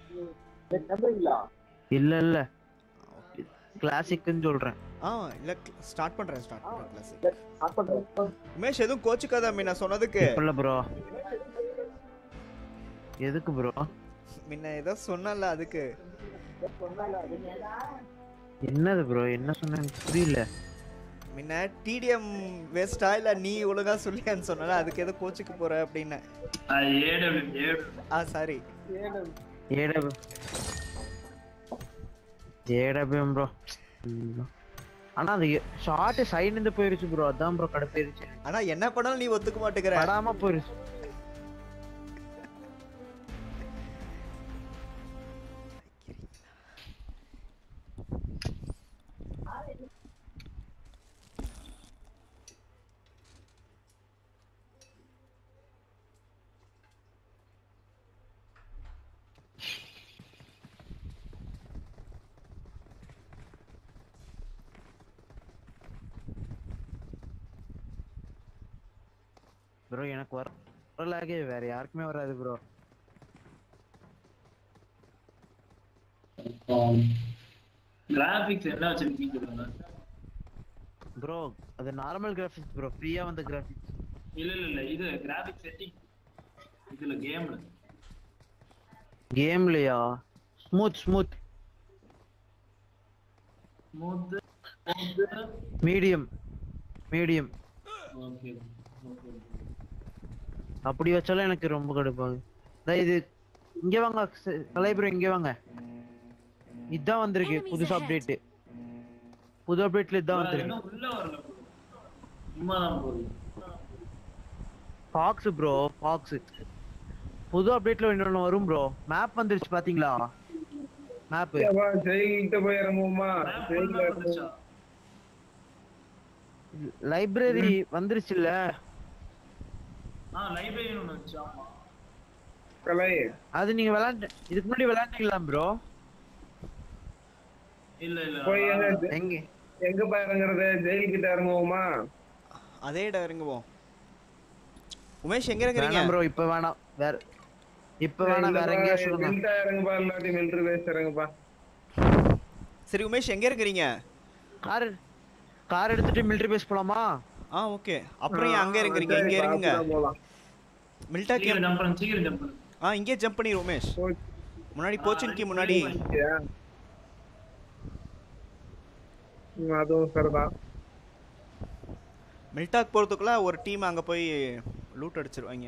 இல்ல இல்ல கிளாசிக்னு சொல்றேன் ஆ இல்ல ஸ்டார்ட் பண்றேன் ஸ்டார்ட் பண்றேன் கிளாஸ் உமேஷ் எதுவும் கோச்சுக்காத மீ சொன்னதுக்கு இல்ல ப்ரோ எதுக்கு ப்ரோ முன்ன ஏதோ சொன்னல அதுக்கு என்னது ப்ரோ என்ன சொன்ன எனக்கு புரியல முன்ன டிடிஎம் வேஸ்டா இல்ல நீ ஒழுங்கா சொல்லியான்னு சொன்னல அதுக்கு ஏதோ கோச்சுக்கு போற அப்படின்னு ஏடபிள்யூ ஏடபிள்யூ ஆ சாரி ஏடபிள்யூ ஏடபிள்யூ ப்ரோ ஆனா அது ஷார்ட் சைன் இருந்து போயிருச்சு ப்ரோ அதான் ப்ரோ கடுப்பாயிருச்சு ஆனா என்ன பண்ணாலும் நீ ஒத்துக்க மாட்டேங்கிற படாம போயிருச்சு ப்ரோ எனக்கு வர வரலாகே வேற யாருக்குமே வராது ப்ரோ கிராபிக்ஸ் என்ன வச்சிருக்கீங்க சொல்லுங்க ப்ரோ அது நார்மல் கிராஃபிக்ஸ் ப்ரோ ஃப்ரீயா வந்த கிராஃபிக்ஸ் இல்ல இல்ல இல்ல இது கிராபிக் செட்டிங் இதுல கேம்ல கேம்லயா smooth smooth smooth medium medium okay okay அப்படி வச்சாலும் எனக்கு ரொம்ப கடுப்பாங்க அதான் இது இங்க வாங்க கலைபுரம் இங்க வாங்க இதான் வந்திருக்கு Enemies புதுசு ahead. அப்டேட் புது அப்டேட்ல இதான் வந்திருக்கு இன்னும் உள்ள வரல bro. சும்மா தான் போகுது ஃபாக்ஸ் ப்ரோ ஃபாக்ஸ் புது அப்டேட்ல இன்னொன்னு வரும் ப்ரோ மேப் வந்துருச்சு பாத்தீங்களா மேப் ஏப்பா, ஜெயில்கிட்ட போய் இறங்குவோமா Map ஜெயில்ல full-ஆ இறங்குவோம். வந்துருச்சா? லைப்ரரி வந்துருச்சுல்ல ஆ லைப்ரரி ஒன்று வந்துச்சு ஆமா கலை அது நீங்க விளையாண்டு இதுக்கு முன்னாடி விளையாண்டீங்களா ப்ரோ இல்ல இல்ல போய் நான் எங்க எங்க எங்க போய் இறங்குறது ஜெயில்கிட்ட இறங்குவோமா அதே இடம் இறங்குவோம் உமேஷ் எங்க இறங்குறீங்க வேணாம் ப்ரோ இப்ப வேணாம் வேற இப்ப வேணாம் வேற எங்கேயா சொல்லுங்க மில்ட்டா இறங்குப்பா இல்லாட்டி மிலிட்டரி பேஸ் இறங்குப்பா சரி உமேஷ் எங்க இருக்கிறீங்க கார் கார் எடுத்துட்டு மிலிட்டரி பேஸ் போலாமா ஆ ஓகே அப்புறம் ஏன் அங்க இறங்குறீங்க இங்க சரி, இறங்குங்க பாத்துதான் போலாம் மில்டா சீக்கிரம் கேம் ஜம்ப் பண்ணு சீக்கிரம் ஜம்ப் பண்ணு ஆ இங்கே ஜம்ப் பண்ணி உமேஷ் போய் முன்னாடி போச்சின்கி முன்னாடி பாத்தியா? ம், அதுவும் சரிதான் மில்டாக் போறதுக்குள்ள ஒரு டீம் அங்க போய் லூட் அடிச்சிருவாங்க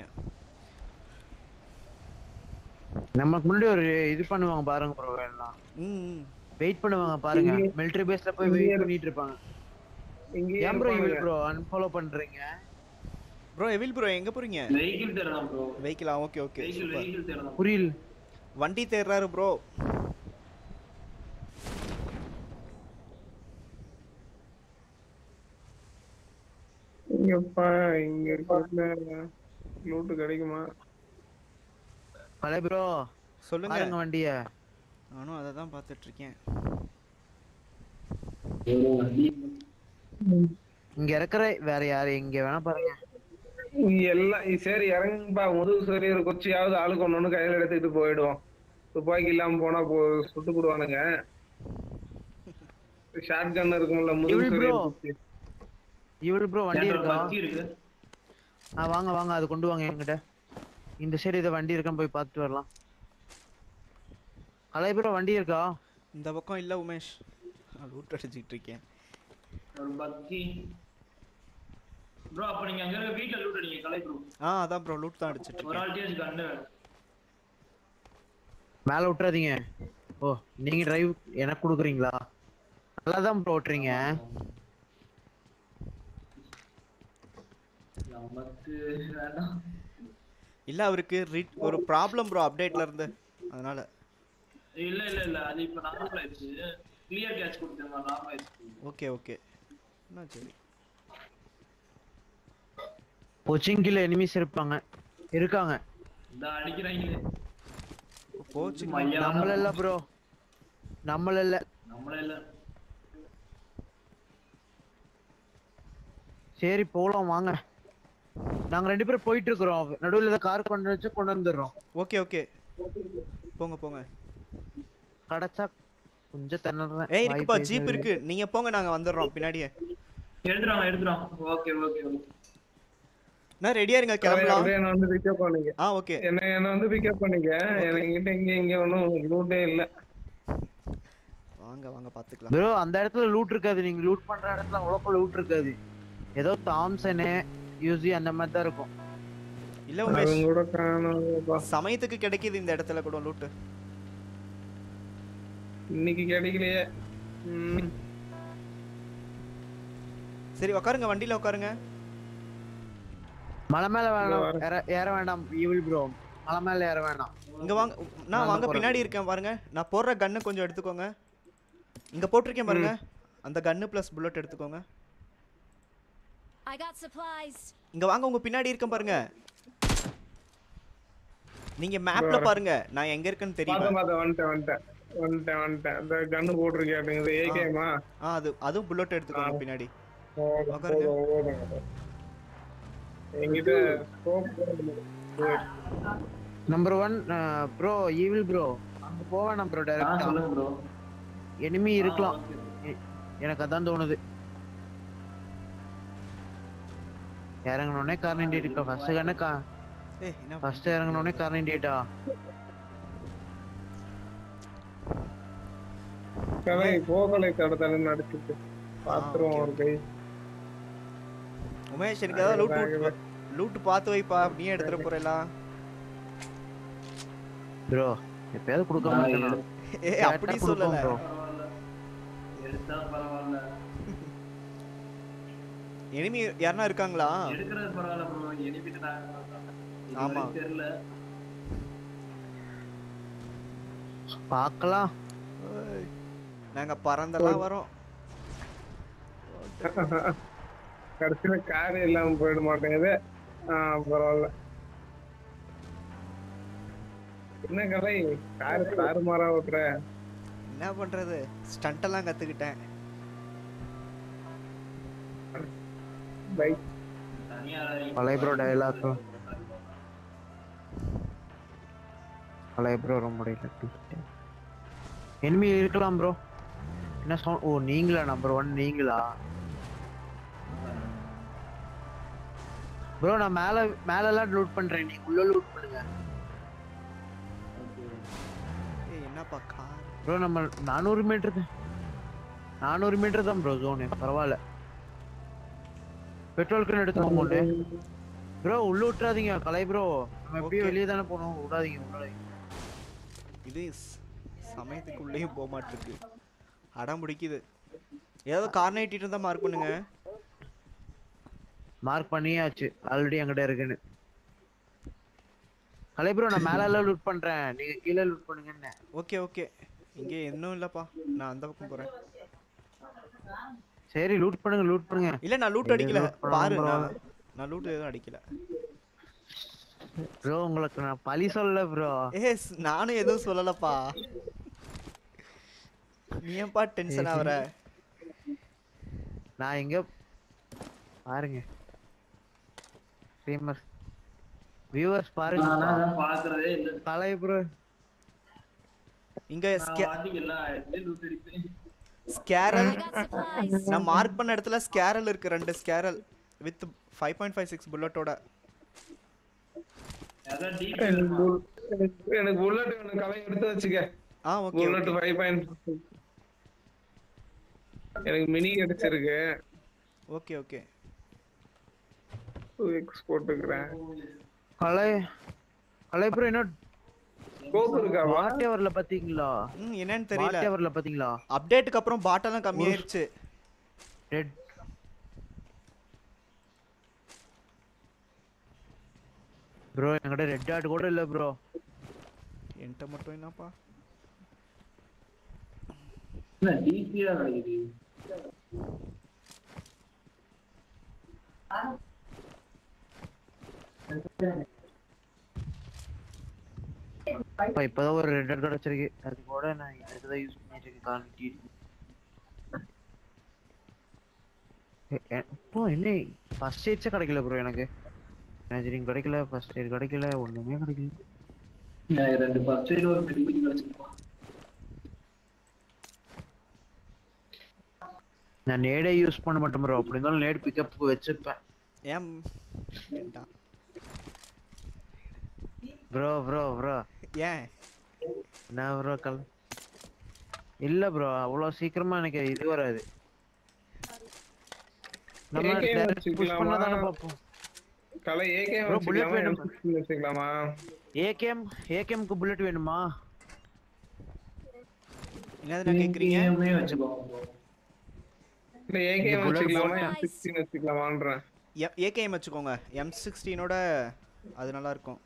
நமக்கு முன்னாடி ஒரு இது பண்ணுவாங்க பாருங்க ப்ரோ எல்லாம் ம் ம். வெயிட் பண்ணுவாங்க பாருங்க இங்கே- மிலிட்டரி பேஸ்ல போய் இங்கே வெயிட் இரு- பண்ணிட்டு இருப்பாங்க இங்கேயே ஏன் ப்ரோ இருப்பானுங்க. இவள் ப்ரோ அன்ஃபாலோ பண்றீங்க ப்ரோ எவில் ப்ரோ எங்க போறீங்க வெஹிக்கிள் தேடலாம் ப்ரோ வெஹிக்கிளா okay okay vehicle super vehicle தேடலாம் புரியல வண்டி தேடுறாரு ப்ரோ இங்கப்பா இங்க இருக்கிற லூட்டு கிடைக்குமா பழைய ப்ரோ சொல்லுங்க பாருங்க வண்டிய நானும் அதை தான் பார்த்துட்டு இருக்கேன் இங்க இருக்கிற வேற யாரு இங்க வேணா பாருங்க இங்க எல்லாம் சரி இறங்குப்பா முதுகு சரி ஒரு கொச்சியாவது ஆளுக்கு ஒண்ணு ஒண்ணு கையில எடுத்துக்கிட்டு போயிடுவோம் துப்பாக்கி இல்லாம போனா போ சுட்டு போடுவானுங்க ஷார்ட் கன் இருக்கும்ல முதுகு இவள் சரி bro. இவள் ப்ரோ வண்டி ஏன்டா இருக்கா பக்கி இருக்கு ஆ வாங்க வாங்க அது கொண்டு வாங்க என்கிட்ட இந்த சைடு இதை வண்டி இருக்கான்னு போய் பார்த்துட்டு வரலாம் பழைய ப்ரோ வண்டி இருக்கா இந்த பக்கம் இல்ல உமேஷ் நான் லூட் அடிச்சிட்டு இருக்கேன் ஒரு பக்கி ப்ரோ அப்ப நீங்க அங்க இருக்க வீட்ல லூட் அடிங்க கலை ப்ரோ ஆ அதான் ப்ரோ லூட் தான் அடிச்சிட்டு ஒரு இருக்கேன் ஆள்கிட்டயே கண்ணு வேணும் மேல விட்டுறாதீங்க ஓ நீங்க டிரைவ் எனக்கு கொடுக்குறீங்களா நல்லா தான் ப்ரோ ஓட்டுறீங்க நமக்கு வேண்டாம் இல்ல அவருக்கு ரிட் ஒரு ப்ராப்ளம் ப்ரோ அப்டேட்ல இருந்து அதனால இல்ல இல்ல இல்ல அது இப்ப நார்மல் ஆயிடுச்சு கிளியர் கேட்ச் கொடுத்தாங்க நார்மல் ஆயிடுச்சு ஓகே ஓகே என்ன சரி கொச்சிங்கில எனிமிஸ் இருப்பாங்க இருக்காங்க இந்த அடிக்கிறாங்களே போச்சு மையா நம்மள இல்ல ப்ரோ நம்மள இல்ல நம்மளே இல்ல சரி போலாம் வாங்க நாங்க ரெண்டு பேரும் போயிட்டு இருக்கிறோம் நடுவுல ஏதாவது கார் கொண்டு வச்சு கொண்டு வந்துடுறோம் ஓகே ஓகே போங்க போங்க கிடைச்சா கொஞ்சம் திணறேன் ஏய் இருக்குப்பா வாய் ஜீப் பேசுறது. இருக்கு நீங்க போங்க நாங்க வந்துடுறோம் பின்னாடியே எடுத்துறாங்க எடுத்துறாங்க ஓகே ஓகே ஓகே நான் ரெடியா இருங்க கிளம்பலாம் அப்படியே என்ன வந்து பிக்கப் பண்ணுங்க ஆ ஓகே என்ன என்ன வந்து பிக்கப் பண்ணிக்க என்கிட்ட இங்க இங்க ஒண்ணும் லூட்டே இல்ல வாங்க வாங்க பாத்துக்கலாம் ப்ரோ அந்த இடத்துல லூட் இருக்காது நீங்க லூட் பண்ற இடத்துல அவ்வளோக்கு லூட் இருக்காது ஏதோ தாம்சனு யூசி அந்த மாதிரி தான் இருக்கும் இல்ல உமேஷ் அவங்க கூட காணோம்ப்பா சமயத்துக்கு கிடைக்குது இந்த இடத்துல கூட லூட்டு இன்னைக்கு கிடைக்கலையே ம். சரி உட்காருங்க வண்டியில உட்காருங்க மலை மேல வேணாம் வரேன். ஏற ஏற வேண்டாம் ஈவில் ப்ரோ மலை மேல ஏற வேண்டாம் இங்க வாங்க நான் நான் வாங்க போறேன். பின்னாடி இருக்கேன் பாருங்க நான் போடுற கன்னு கொஞ்சம் எடுத்துக்கோங்க இங்க போட்டிருக்கேன் பாருங்க அந்த கன்னு ப்ளஸ் புல்லட் எடுத்துக்கோங்க I got supplies. இங்க வாங்க உங்க பின்னாடி இருக்கேன் பாருங்க நீங்க மேப்ல பாருங்க நான் எங்க இருக்கேன்னு பார்த்தேன் தெரியும் பார்த்தேன் வந்துட்டேன் வந்துட்டேன் வந்துட்டேன் வந்துட்டேன் இந்த கண்ணு போட்டிருக்கேன் ஏகேமா ஆ அது அதுவும் புல்லட் எடுத்துக்கோங்க ஆ. பின்னாடி போதும் உக்காருங்க. போதும் போதும் என்கிட்ட scope number one bro evil bro அங்க போக வேணாம் ப்ரோ ஆ டைரக்டா சொல்லுங்க ப்ரோ எனிமி இருக்கலாம் எ- எனக்கு அதான் தோணுது இறங்கினோடனே கார் நின்றுட்டு ஃபர்ஸ்ட் கண்ணு கா ஏய் என்ன ஃபர்ஸ்ட் இறங்கினோடனே கார் நின்றுட்டா கலை போகலை தடத்தலை நடிச்சுட்டு பாத்துருவோம் ஒரு கை உமேஷ் எனக்கு ஏதாவது லூட் லூட் பார்த்து வைப்பா நீ எடுத்துட போறேலா ப்ரோ எப்பயாவது கொடுக்காம நான் இருக்கேனா? ஏ கேட்டா அப்படி கொடுப்போம் சொல்லல bro. பரவாயில்ல எடுத்தா பரவாயில்ல எனிமி யாருன்னா இருக்காங்களா எடுக்கிறது பரவாயில்ல ப்ரோ எனிமிட்டு ஆமா. நான் தெரியல பார்க்கலாம் ஓய். நாங்க பறந்தெல்லாம் வரோம் கடைசியில கார் இல்லாம போயிட மாட்டேங்குது ஆஹ் பரவாயில்ல என்ன கலை கார் கார் மாறா ஓட்டுற என்ன பண்றது ஸ்டண்ட் எல்லாம் கத்துக்கிட்டேன் பைக் தனியா பழைய ப்ரோ டயலாக் பழைய ப்ரோ ரொம்ப முடியல எனிமி இருக்கலாம் ப்ரோ என்ன சவுண்ட் ஓ நீங்களா நம்பர் ஒன் நீங்களா ப்ரோ நான் மேல மேல எல்லாம் லூட் பண்றேன் நீங்க உள்ள லூட் பண்ணுங்க ஏய் என்னப்பா கார் ப்ரோ நம்ம நானூறு மீட்டர் தான் நானூறு மீட்டர் தான் ப்ரோ ஜோனு பரவாயில்ல பெட்ரோல் கன் எடுத்துக்கோங்க ஒன்று ப்ரோ உள்ள விட்டுறாதீங்க கலை ப்ரோ நம்ம எப்படியும் Okay. வெளியே தானே போகணும் விடாதீங்க விடாதீங்க இது ஸ்- சமயத்துக்குள்ளேயும் போக மாட்டிருக்கு அடம் பிடிக்குது ஏதாவது கார் நைட்டிட்டு இருந்தா மார்க் பண்ணுங்க மார்க் பண்ணியாச்சு ஆல்ரெடி என்கிட்ட இருக்குன்னு கலை ப்ரோ நான் மேல எல்லாம் லூட் பண்றேன் நீங்க கீழே லூட் பண்ணுங்க என்ன ஓகே ஓகே இங்கே இன்னும் இல்லப்பா நான் அந்த பக்கம் போறேன் சரி லூட் பண்ணுங்க லூட் பண்ணுங்க இல்ல நான் லூட் இது அடிக்கல loot பண்ணாம பாரு நான் பரவாயில்ல. நான் லூட் எதுவும் அடிக்கல ப்ரோ உங்களுக்கு நான் பழி சொல்லல ப்ரோ ஏ ஸ்- நானும் எதுவும் சொல்லலப்பா நீ ஏன்பா டென்ஷன் ஆவற நான் எங்க பாருங்க ஃபேமஸ் வியூவர்ஸ் பாருங்க நான் அதான் பாக்குறதே இல்ல கலை ப்ரோ இங்க நான் வாட்டிக்கு எல்லா இடத்துலயும் லூட் அடிப்பேன் ஸ்கேரல் I got supplies. நான் மார்க் பண்ண இடத்துல ஸ்கேரல் இருக்கு ரெண்டு SCAR L with five point five six புல்லட்டோட அதான் டீப் எனக்கு bull- எனக்கு- எனக்கு புல்லட் வேணும் கலை எடுத்து வச்சுக்க ஆ ஓகே புல்லட் ஃபைவ் பாயிண்ட் எனக்கு மினி கிடைச்சிருக்கு ஓகே ஓகே டூ எக்ஸ் போட்டுக்கிறேன் கலை கலை ப்ரோ என்ன ஸ்கோப் இருக்காவா வாட் எவர்ல பாத்தீங்களா ம் என்னன்னு தெரியல வாட் எவர்ல பாத்தீங்களா அப்டேட்டுக்கு அப்புறம் பாட்டெல்லாம் கம்மியாயிருச்சு ரெட் ப்ரோ என்கிட்ட ரெட் டாட் கூட இல்ல ப்ரோ என்கிட்ட மட்டும் என்னப்பா டிபியா கிடைக்குது இப்ப இப்பதான் ஒரு ரெட் டாட் கிடைச்சிருக்கு அது கூட நான் இதுதான் யூஸ் பண்ணிட்டு இருக்கேன் காலிட்டி ப்ரோ என்ன ஃபர்ஸ்ட் எய்ட்ஸே கிடைக்கல ப்ரோ எனக்கு மேஜரிங் கிடைக்கல ஃபர்ஸ்ட் எய்ட் கிடைக்கல ஒண்ணுமே கிடைக்கல நான் ரெண்டு ஃபர்ஸ்ட் எய்ட் ஒரு மெடிக்கல் கிடைச்சிருப்பான் நான் நேடே யூஸ் பண்ண மாட்டேன் ப்ரோ அப்படி இருந்தாலும் நேட் பிக்கப் வச்சிருப்பேன் ஏன் வேண்டாம் ப்ரோ ப்ரோ ப்ரோ ஏன் என்ன ப்ரோ கல் இல்ல ப்ரோ அவ்வளவு சீக்கிரமா எனக்கு இது வராது நம்ம AK direct push வச்சுக்கலாமா? பண்ணதானே பார்ப்போம் கலை ஏகே Bro, bullet வச்சுக்கலாமா வேணும். M16 வச்சுக்கலாமா ஏகேஎம் ஏகேஎம்க்கு புல்லட் வேணுமா என்னதுண்ணா கேக்குறீங்க கேமே வச்சுக்கோங்க bro. இல்ல ஏகே இந்த bullet வச்சுக்கலாமா போட்டா- M16 வச்சுக்கலாமான்றேன் ஏகேஎம் வச்சுக்கோங்க எம் சிக்ஸ்டீனோட அது நல்லா இருக்கும்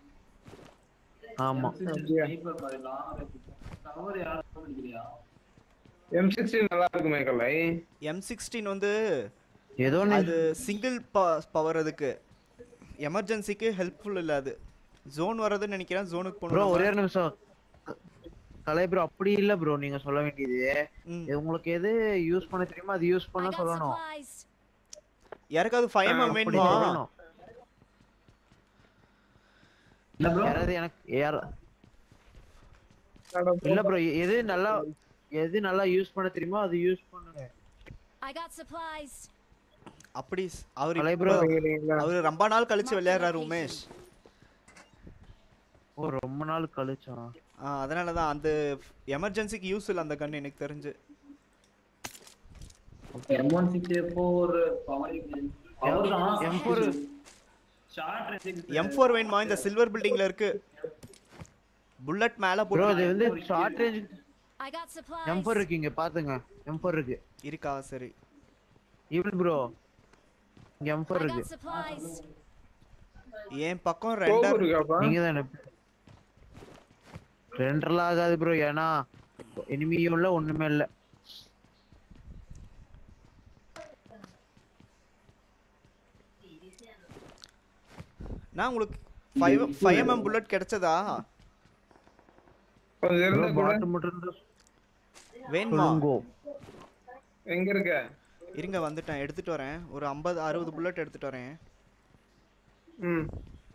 ஆமா Sniper மாதிரி long range. cover யாரும் அடிக்கலையா? M16 நல்லா இருக்குமே கலை எம் சிக்ஸ்டீன் வந்து ஏதோ ஒண்ணு அது சிங்கிள் பவர் அதுக்கு எமர்ஜென்சிக்கு ஹெல்ப்ஃபுல் இல்ல அது ஜோன் வர்றதுன்னு நினைக்கிறேன் ஜோனுக்கு ப்ரோ போகணும் ஒரே ஒரு நிமிஷம் க- கலை ப்ரோ அப்படி இல்ல ப்ரோ நீங்க சொல்ல வேண்டியது ம். இது உங்களுக்கு எது யூஸ் பண்ண தெரியுமோ அது யூஸ் I பண்ண got சொல்லணும் supplies. யாருக்காவது ஃபைவ் எம் அப்படி வேணுமா சொல்லணும் இல்ல bro? யாராவது எனக்கு யார் இல்ல ப்ரோ எது நல்லா எது நல்லா யூஸ் பண்ண தெரியுமோ அது யூஸ் பண்ணுங்க I got supplies. அப்படி ஸ்- அவரு கலை இப்ப- ப்ரோ அவரு ரொம்ப நாள் கழிச்சு விளையாடுறாரு உமேஷ் ஓ ரொம்ப நாள் கழிச்சா ஆ, அதனால தான் அந்த எமர்ஜென்சிக்கு யூஸ் இல்லை அந்த கன் எனக்கு தெரிஞ்சு M16 எப்போ ஒரு power power தான். M4 ஷார்ட் ரேஞ்சுக்கு எம் ஃபோர் வேணுமா இந்த சில்வர் பில்டிங்ல இருக்கு புல்லட் மேல ப்ரோ போட்டு இது வந்து short range I got supplies. M4 இருக்கு இங்க பாத்துங்க M4 இருக்கு இருக்கா சரி ஈவன் ப்ரோ இங்க M4 I இருக்கு got supplies. என் பக்கம் கோபம் ரெண்டா இருக்காப்பா நீங்க தானே ரெண்டரெல்லாம் ஆகாது ப்ரோ ஏன்னா இனிமையும் இல்ல ஒண்ணுமே இல்ல நான் உங்களுக்கு ஃபைவ் ஃபைவ் எம்எம் புல்லட் கிடைச்சதா கொஞ்சம் இருந்தா கூட பாட்டு மட்டும் இருந்தா வேணுமா சொல்லுங்கோ எங்க இருக்க இருங்க வந்துட்டேன் எடுத்துட்டு வரேன் ஒரு ஐம்பது அறுபது புல்லட் எடுத்துட்டு வரேன் ம்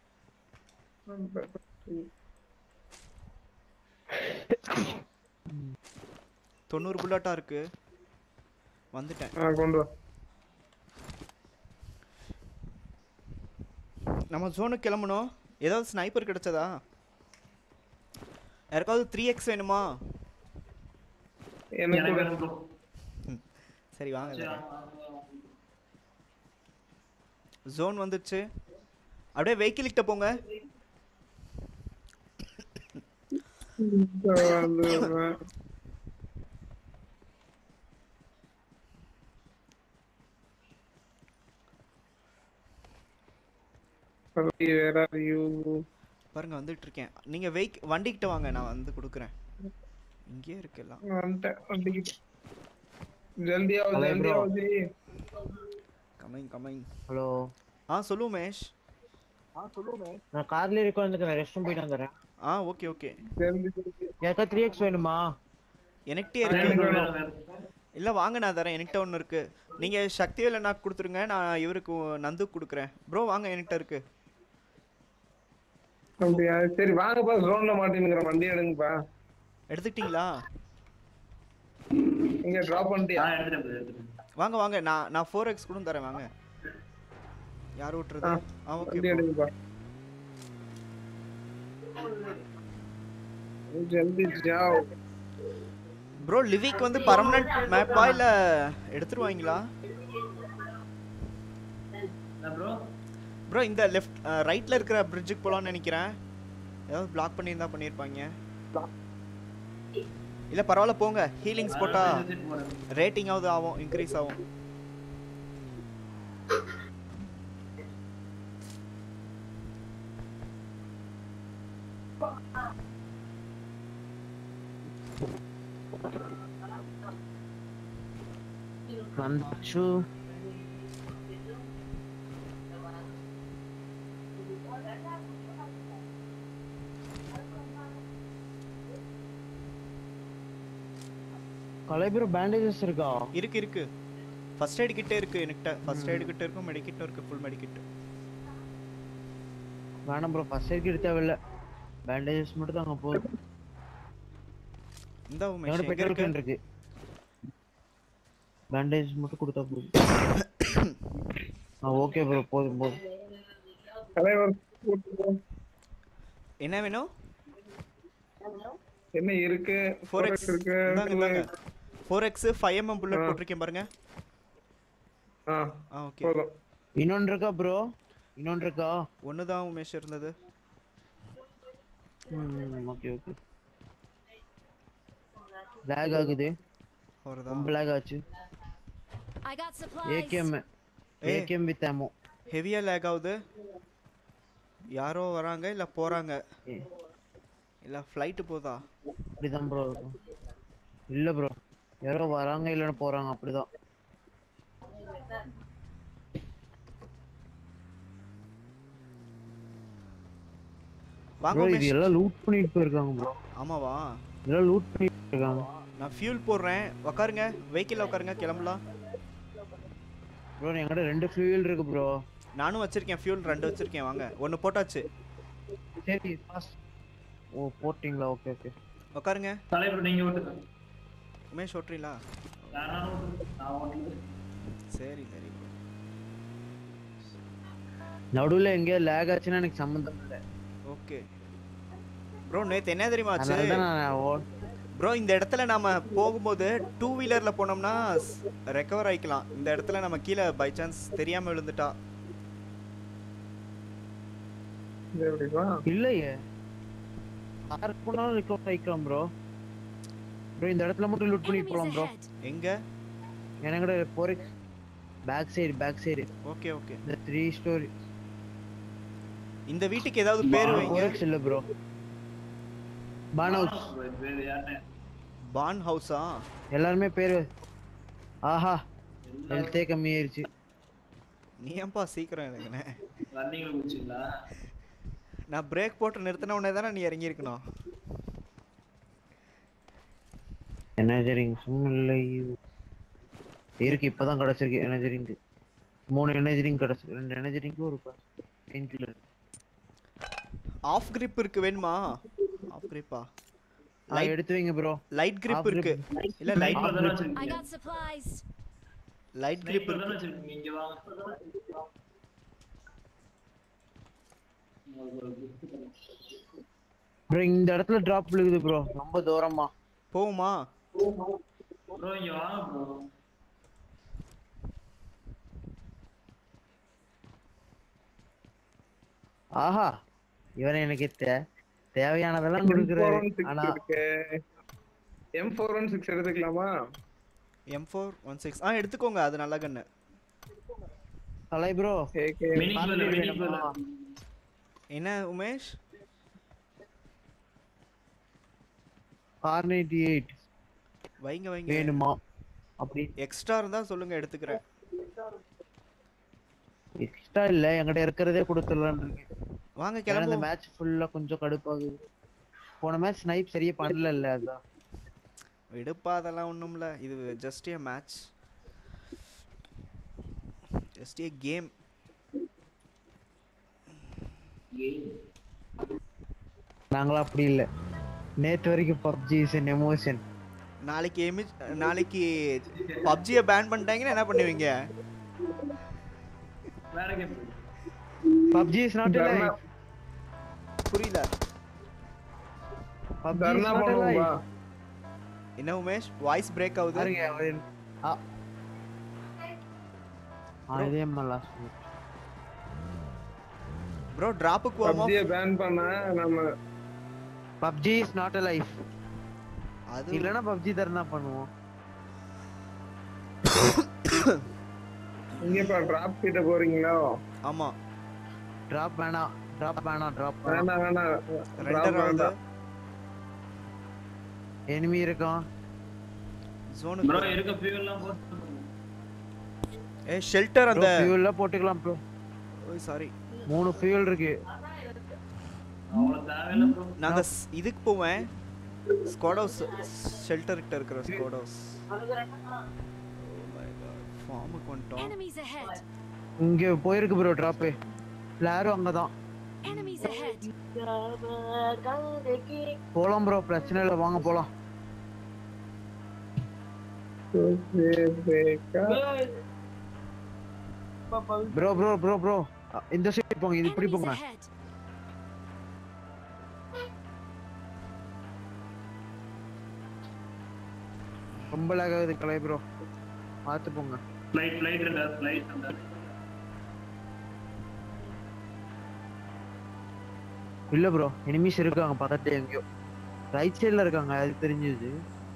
தொண்ணூறு புல்லட்டா இருக்கு வந்துட்டேன் ஆ கொண்டு வா நம்ம ஜோனுக்கு கிளம்பணும் ஏதாவது ஸ்னைப்பர் கிடைச்சதா யாருக்காவது த்ரீ எக்ஸ் வேணுமா எனக்கு எனக்கு கூட வேணும் ப்ரோ சரி வாங்க தரேன். ஜோன் வந்துடுச்சு அப்படியே வெஹிக்கிள் கிட்ட போங்க வந்து வேற யூ பாருங்க வந்துட்டு இருக்கேன் நீங்க வெஹிக் வண்டி கிட்ட வாங்க நான் வந்து கொடுக்குறேன் இங்கேயே இருக்கு எல்லாம் வந்துட்டேன் வண்டிக்கிட்ட ஜல்தி ஆவு Hello, ஜல்தி bro. ஆவு ஜி கமிங் கமிங் ஹலோ ஆ சொல்லு உமேஷ் நான் கார்ல இருக்க வந்துக்கிறேன் ரெஸ்ட் போயிட்டு வந்துடுறேன் ஆ ஓகே ஓகே ஜல்தி ஜல்தி யாருக்கா த்ரீ எக்ஸ் வேணுமா எனக்கிட்டே வேணும் இருக்கு bro, வேணும், வேணும். இல்ல வாங்க நான் தரேன் என்கிட்ட ஒன்று இருக்கு நீங்க சக்திவேல் அண்ணா கொடுத்துருங்க நான் இவருக்கு நந்து கொடுக்குறேன் ப்ரோ வாங்க என்கிட்ட இருக்கு அப்படியா சரி வாங்கப்பா ஜோன்ல மாட்டினுங்கிற வண்டி எடுங்கப்பா எடுத்துக்கிட்டீங்களா இங்க டிராப் பண்ணிட்டியா ஆ எடுத்துட்டேன் bro, எடுத்துட்டேன் வாங்க வாங்க நான் நான் ஃபோர் எக்ஸ் கூட தரேன் வாங்க யார் விட்டுறது ஆ, ஆ ஓகே வண்டி எடுங்கப்பா ஜல்தி ஜாவ் ப்ரோ லிவிக் வந்து பர்மனன்ட் மேப்பா இல்ல எடுத்துருவாங்களா என்ன ப்ரோ ப்ரோ இந்த லெஃப்ட் ரைட்ல இருக்கிற பிரிட்ஜுக்கு போலாம்னு நினைக்கிறேன் ஏதாவது பிளாக் பண்ணியிருந்தா பண்ணியிருப்பாங்க இல்ல பரவாயில்ல போங்க ஹீலிங்ஸ் போட்டா ரேட்டிங் ஆகுது ஆகும் இன்க்ரீஸ் ஆகும் வந்துச்சு கலைபுரம் பேண்டேஜஸ் இருக்கா இருக்கு இருக்கு ஃபர்ஸ்ட் எய்ட் கிட்ட இருக்கு என்கிட்ட ஃபர்ஸ்ட் எய்ட் கிட்ட இருக்கும் மெடிக்கிட்டும் இருக்கு ஃபுல் மெடிக்கிட் வேணாம் ப்ரோ ஃபர்ஸ்ட் எய்ட் கிட்ட தேவையில்ல பேண்டேஜஸ் மட்டும் தாங்க போதும் இந்த உமேஷ் என்னோட எங்க பெட்ரோல் இருக்கு கேன் இருக்கு பேண்டேஜ் மட்டும் கொடுத்தா போதும் ஆ ஓகே ப்ரோ போதும் போதும் தலைவர் கூட்டு போ. என்ன வேணும் என்ன இருக்கு ஃபோர் 4x எக்ஸ் இருக்கு இந்தாங்க இந்தாங்க four X five MM bullet ஆ. போட்டிருக்கேன் பாருங்க ஆ ஆ ஓகே போதும் இன்னொன்று இருக்கா ப்ரோ இன்னொன்று இருக்கா ஒன்று தான் உமேஷ் இருந்தது ம் ஓகே ஓகே லேக் ஆகுது அவர்தான் ரொம்ப லேக் ஆச்சு I got supplies. ஏகேஎம் ஏய். ஏகேஎம் வித் அமோ ஹெவியா லேக் ஆகுது யாரோ வராங்க இல்ல போறாங்க இல்ல ஃப்ளைட் போதா அப்படிதான் ப்ரோ இருக்கும் இல்ல ப்ரோ யாரோ வராங்க இல்லைன்னு போறாங்க அப்படிதான் வாங்க ப்ரோ இது உமேஷ் எல்லாம் லூட் பண்ணிட்டு போயிருக்காங்க ப்ரோ ஆமாவா இதெல்லாம் லூட் பண்ணிட்டு இருக்காங்க நான் ஃபியூல் போடுறேன் உக்காருங்க வெஹிக்கிள் உட்காருங்க கிளம்பலாம் ப்ரோ என்கிட்ட ரெண்டு ஃபியூல் இருக்கு ப்ரோ நானும் வச்சிருக்கேன் ஃபியூல் ரெண்டு வச்சிருக்கேன் வாங்க ஒன்று போட்டாச்சு சரி fast. ஓ போட்டிங்களா ஓகே ஓகே உட்காருங்க தலைவர் நீங்க ஓட்டுங்க உமேஷ் ஓட்டுறீங்களா நான் ஓட்டுறேன். நான் ஓட்டுறேன். சரி சரி நடுவுல எங்கேயோ லேக் ஆச்சுன்னா எனக்கு சம்மந்தம் இல்லை ஓகே ப்ரோ நேத்து என்ன தெரியுமா அதனால ஆச்சு தான் நான் ஓ- ப்ரோ இந்த இடத்துல நாம போகும்போது டூ வீலர்ல போனோம்னா ரெக்கவர் ஆயிக்கலாம் இந்த இடத்துல நம்ம கீழே பை சான்ஸ் தெரியாம விழுந்துட்டா இது எப்படிப்பா இல்லையே யாருக்கு போனாலும் ரிகவர் ஆயிக்கலாம் ப்ரோ ப்ரோ இந்த இடத்துல மட்டும் லூட் பண்ணிட்டு போலாம் ப்ரோ எங்க எனக்கோட போரிக்ஸ் back side back side okay okay இந்த த்ரீ ஸ்டோரி இந்த வீட்டுக்கு ஏதாவது பேர் வைங்க போரிக்ஸ் இல்ல ப்ரோ பான் ஹவுஸ் வேற யாருன்னு பான் ஹவுஸா எல்லாருமே பேரு ஆஹா ஹெல்த்தே கம்மியாயிருச்சு நீ ஏன்பா சீக்கிரம் எனக்குண்ணே ரன்னிங்ல குடிச்சிங்களா நான் பிரேக் போட்டு நிறுத்தின உடனே தானே நீ இறங்கி இருக்கணும் எனர்ஜரிங் இல்லை இருக்கு இப்பதான் கிடைச்சிருக்கு எனர்ஜரிங்க்கு மூணு எனர்ஜரிங் கிடைச்சிருக்கு ரெண்டு எனர்ஜரிங்க்கு ஒரு பெயின் கில்லர் ஆஃப் கிரிப் இருக்கு வேணுமா ஆஃப் கிரிப்பா லைட் எடுத்து வைங்க ப்ரோ லைட் கிரிப் Off இருக்கு grip. இல்ல லைட் Sniper தானே I வச்சிருக்கீங்க got supplies. Light grip sniper தானே இருக்கு வச்சிருக்கீங்க இங்க வாங்க உங்களுக்கு ஒரு gift தரேன். ப்ரோ இந்த இடத்துல டிராப் விழுகுது ப்ரோ ரொம்ப தூரமா போகுமா ப்ரோ இங்க வாங்க ப்ரோ ஆஹா இவனை எனக்கு தே- தேவையானதெல்லாம் கொடுக்குறாரு ஆனா எம் ஃபோர் ஒன் சிக்ஸ் எடுத்துக்கலாமா எம் ஃபோர் ஒன் சிக்ஸ் ஆ எடுத்துக்கோங்க அது நல்ல gun Kalai bro AK mini குள்ள மினி குள்ள என்ன உமேஷ் ஆர் நைன்டி எயிட் வைங்க வைங்க வேணுமா அப்படி எக்ஸ்ட்ரா இருந்தா சொல்லுங்க எடுத்துக்கிறேன் எக்ஸ்ட்ரா இல்ல என்கிட்ட இருக்கிறதே கொடுத்துடலான்னு இருக்கேன் வாங்க ஏன்னா இந்த கிளம்புவோம் மேட்ச் ஃபுல்லா கொஞ்சம் கடுப்பாகுது போன மேட்ச் ஸ்னைப் சரியா பண்ணல இல்ல அதான் விடுப்பா அதெல்லாம் ஒண்ணும் இல்ல இது just a match just a game நாங்களாம் அப்படி இல்ல நேத்து வரைக்கும் பப்ஜி இஸ் an எமோஷன் நாளைக்கு எமி நாளைக்கு பப்ஜியை பேன் பண்ணிட்டாங்கன்னா என்ன பண்ணுவீங்க வேற கேம் பப்ஜி இஸ் நாட் தர்ணா புரியல பப்ஜி தர்ணா பண்ணுவோம்பா என்ன உமேஷ் வாய்ஸ் பிரேக் ஆகுது பாருங்க அவரு- ஆ ஆ, இதே மாதிரி last match. ப்ரோ டிராப்புக்கு போவோமா பப்ஜியை பேன் பண்ண நம்ம PUBG is not a life அது இல்லனா பப்ஜி தரனா பண்ணுவோம் இங்க இப்ப டிராப் கிட்ட போறீங்களா ஆமா டிராப் வேணாம் டிராப் வேணாம் டிராப் வேணாம் வேணாம் ரெண்டர் drop ஆகுது வேண்டாம் எனிமி இருக்கான் ப்ரோ ஜோனுக்கு இருக்க ஃபியூல் எல்லாம் போட்டு ஏ ஷெல்டர் அந்த ஃபியூல்ல போட்டுக்கலாம் ப்ரோ ஓய் சாரி மூணு ஃபியூல் இருக்கு அவ்வளவு தேவையில்ல ப்ரோ நாங்க ஸ்- இதுக்கு போவேன் ஸ்குவாட் ஹவுஸ் ஷெல்டர் கிட்ட இருக்கிற ஸ்குவாட் ஹவுஸ் ஃபார்முக்கு வந்துட்டோம் Enemies ahead. இங்க போயிருக்கு ப்ரோ டிராப் ஃபிளாரும் அங்கதான் Enemies ahead. போலாம் ப்ரோ பிரச்சனை இல்லை வாங்க போலாம் ப்ரோ ப்ரோ ப்ரோ ப்ரோ இந்த சைடு போங்க இது இப்படி Enemies போங்க ahead. ரொம்ப lag ஆகுது கலை ப்ரோ பார்த்து போங்க ஃப்ளைட் ஃப்ளைட் இல்ல ஃப்ளைட் இல்ல இல்ல ப்ரோ எனிமீஸ் இருக்காங்க பக்கத்துல எங்கேயோ ரைட் சைடுல இருக்காங்க அது தெரிஞ்சுது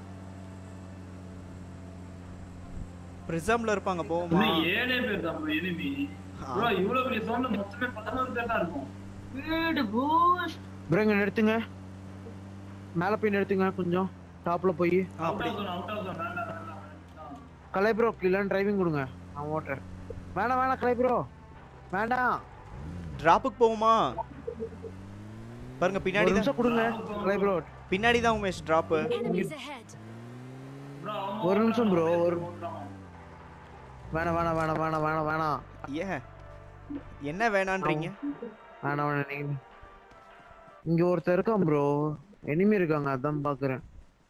பிரிசம்ல இருப்பாங்க போவோமா இன்னும் ஏழே பேர் தான் ப்ரோ எனிமி ப்ரோ இவ்வளவு பெரிய சவுண்ட்ல மொத்தமே பதினோரு பேர் தான் இருக்கும் வீடு பூஸ்ட் ப்ரோ இங்க நிறுத்துங்க மேல போய் நிறுத்துங்க கொஞ்சம் டாப்ல போய் ஆ, அவுட் அப்படி off zone out off zone வேண்டாம் வேண்டாம் வேண்டாம். கலை ப்ரோ இல்லைன்னு டிரைவிங் கொடுங்க நான் ஓட்டுறேன் வேணாம் வேணாம் கலை ப்ரோ வேண்டாம் டிராப்புக்கு போவோமா பாருங்க ஒரு பின்னாடி தான் நிமிஷம் கொடுங்க கலை ப்ரோ பின்னாடி தான் Umesh drop Enemies ahead. Bro அவங்க ஒரு நிமிஷம் ப்ரோ ஓட்டுறாங்க, ஒரு ஓட்டுறாங்க. வேணாம் வேணாம் வேணாம் வேணாம் வேணாம் வேணாம் ஏன் என்ன வேணான்றீங்க வேணாம் வேணாம் நீங்க இங்க ஒருத்தர் இருக்கான் ப்ரோ எனிமி இருக்காங்க அதான் பாக்குறேன்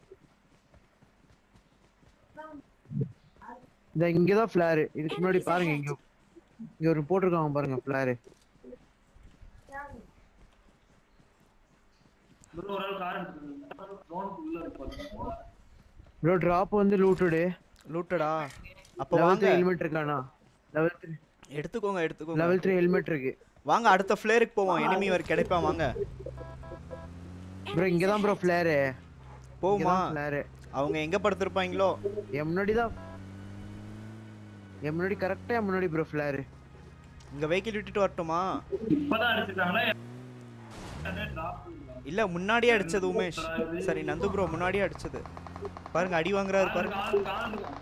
இந்த இங்கதான் ஃபிளாரு இதுக்கு முன்னாடி பாருங்க இங்க இங்க ஒரு போட்டிருக்காங்க பாருங்க ஃபிளாரு ப்ரோ ஒரு ஆள் கார் எடுத்துட்டு ட்ரோனுக்குள்ள இருப்பாரு ப்ரோ டிராப் வந்து லூட்டுடு லூட்டடா அப்ப லெவல் வாங்க த்ரீ ஹெல்மெட் இருக்கானா லெவல் த்ரீ எடுத்துக்கோங்க எடுத்துக்கோங்க லெவல் த்ரீ ஹெல்மெட் இருக்கு வாங்க அடுத்த ஃப்ளேருக்கு போவோம் எனிமி வரை கிடைப்பான் வாங்க ப்ரோ இங்க தான் ப்ரோ ஃபிளேர் போமா ஃபிளேர் அவங்க எங்க படுத்திருப்பாங்களோ என் முன்னாடி தான் என் முன்னாடி கரெக்டா என் முன்னாடி ப்ரோ ஃபிளேர் இங்க வெஹிக்கிள் விட்டுட்டு வரட்டுமா இப்பதான் அடிச்சிட்டாங்களே இல்ல முன்னாடியே அடிச்சது உமேஷ் சரி நந்து ப்ரோ முன்னாடியே அடிச்சது பாருங்க அடி வாங்குறாரு பாருங்க கால் கால் இருக்கும்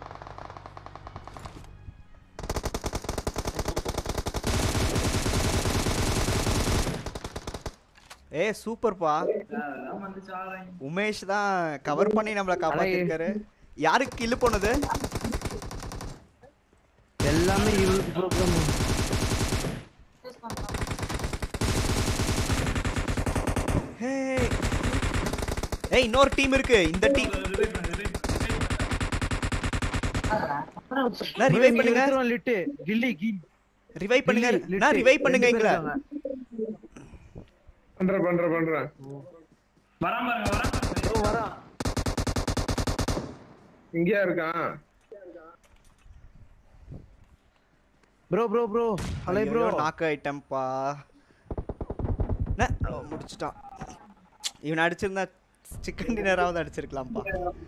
ஏ சூப்பர்ப்பா அதெல்லாம் வந்து சாடுறாங்க உமேஷ் தான் கவர் பண்ணி நம்மள காப்பாத்திருக்காரு யாருக்கு கில்லு போனது எல்லாமே இவளுக்கு ப்ரோக்ராம் ஹே ஏய் இன்னொரு டீம் இருக்கு இந்த டீம் நான் ரிவைவ் பண்ணுங்க லிட்டு கில்லி கி ரிவைவ் பண்ணுங்க கில்லி, நான் லிட்டு. ரிவைவ் பண்ணுங்க ரெண்டு பேர் எங்களை இருக்காங்க. பண்றேன் பண்றேன் பண்றேன் வராம பாருங்க வராம பாருங்க ப்ரோ வரா இங்கேயா இருக்கான் bro bro bro hello bro knock ஐட்டம்பா முடிச்சிட்டான் இவன் அடிச்சிருந்தா சிக்கன் டின்னராவது அடிச்சிருக்கலாம்ப்பா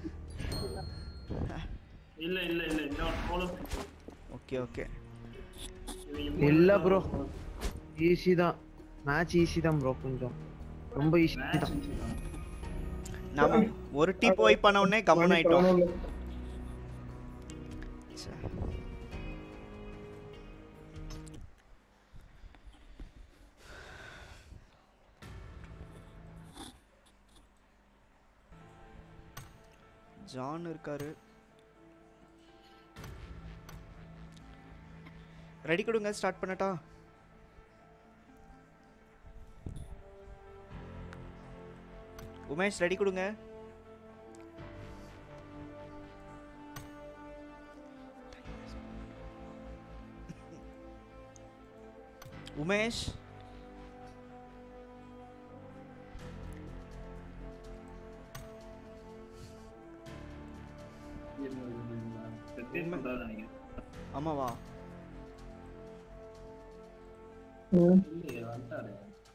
இல்ல இல்ல இல்ல இன்னொரு போல ஓகே ஓகே இல்ல ப்ரோ ஈஸி தான் மேட்ச் ஈஸி தான் ப்ரோ கொஞ்சம் ரொம்ப ஈஸி தான் நாம ஒரு டீ போய் பண்ண உடனே கம்மன் ஆயிட்டோம் ச்சே. ஜான் இருக்காரு ரெடி கொடுங்க ஸ்டார்ட் பண்ணட்டா உமேஷ் ரெடி கொடுங்க உமேஷ் நினைக்கிறேன் ஆமாவா இல்லையே, வந்துட்டாரு.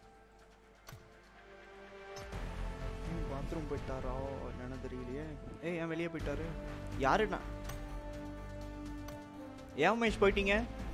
பாத்ரூம் போயிட்டாரா என்னன்னு தெரியலையே ஏய் ஏன் வெளியே போயிட்டாரு யாருண்ணா ஏன் உமேஷ் போயிட்டீங்க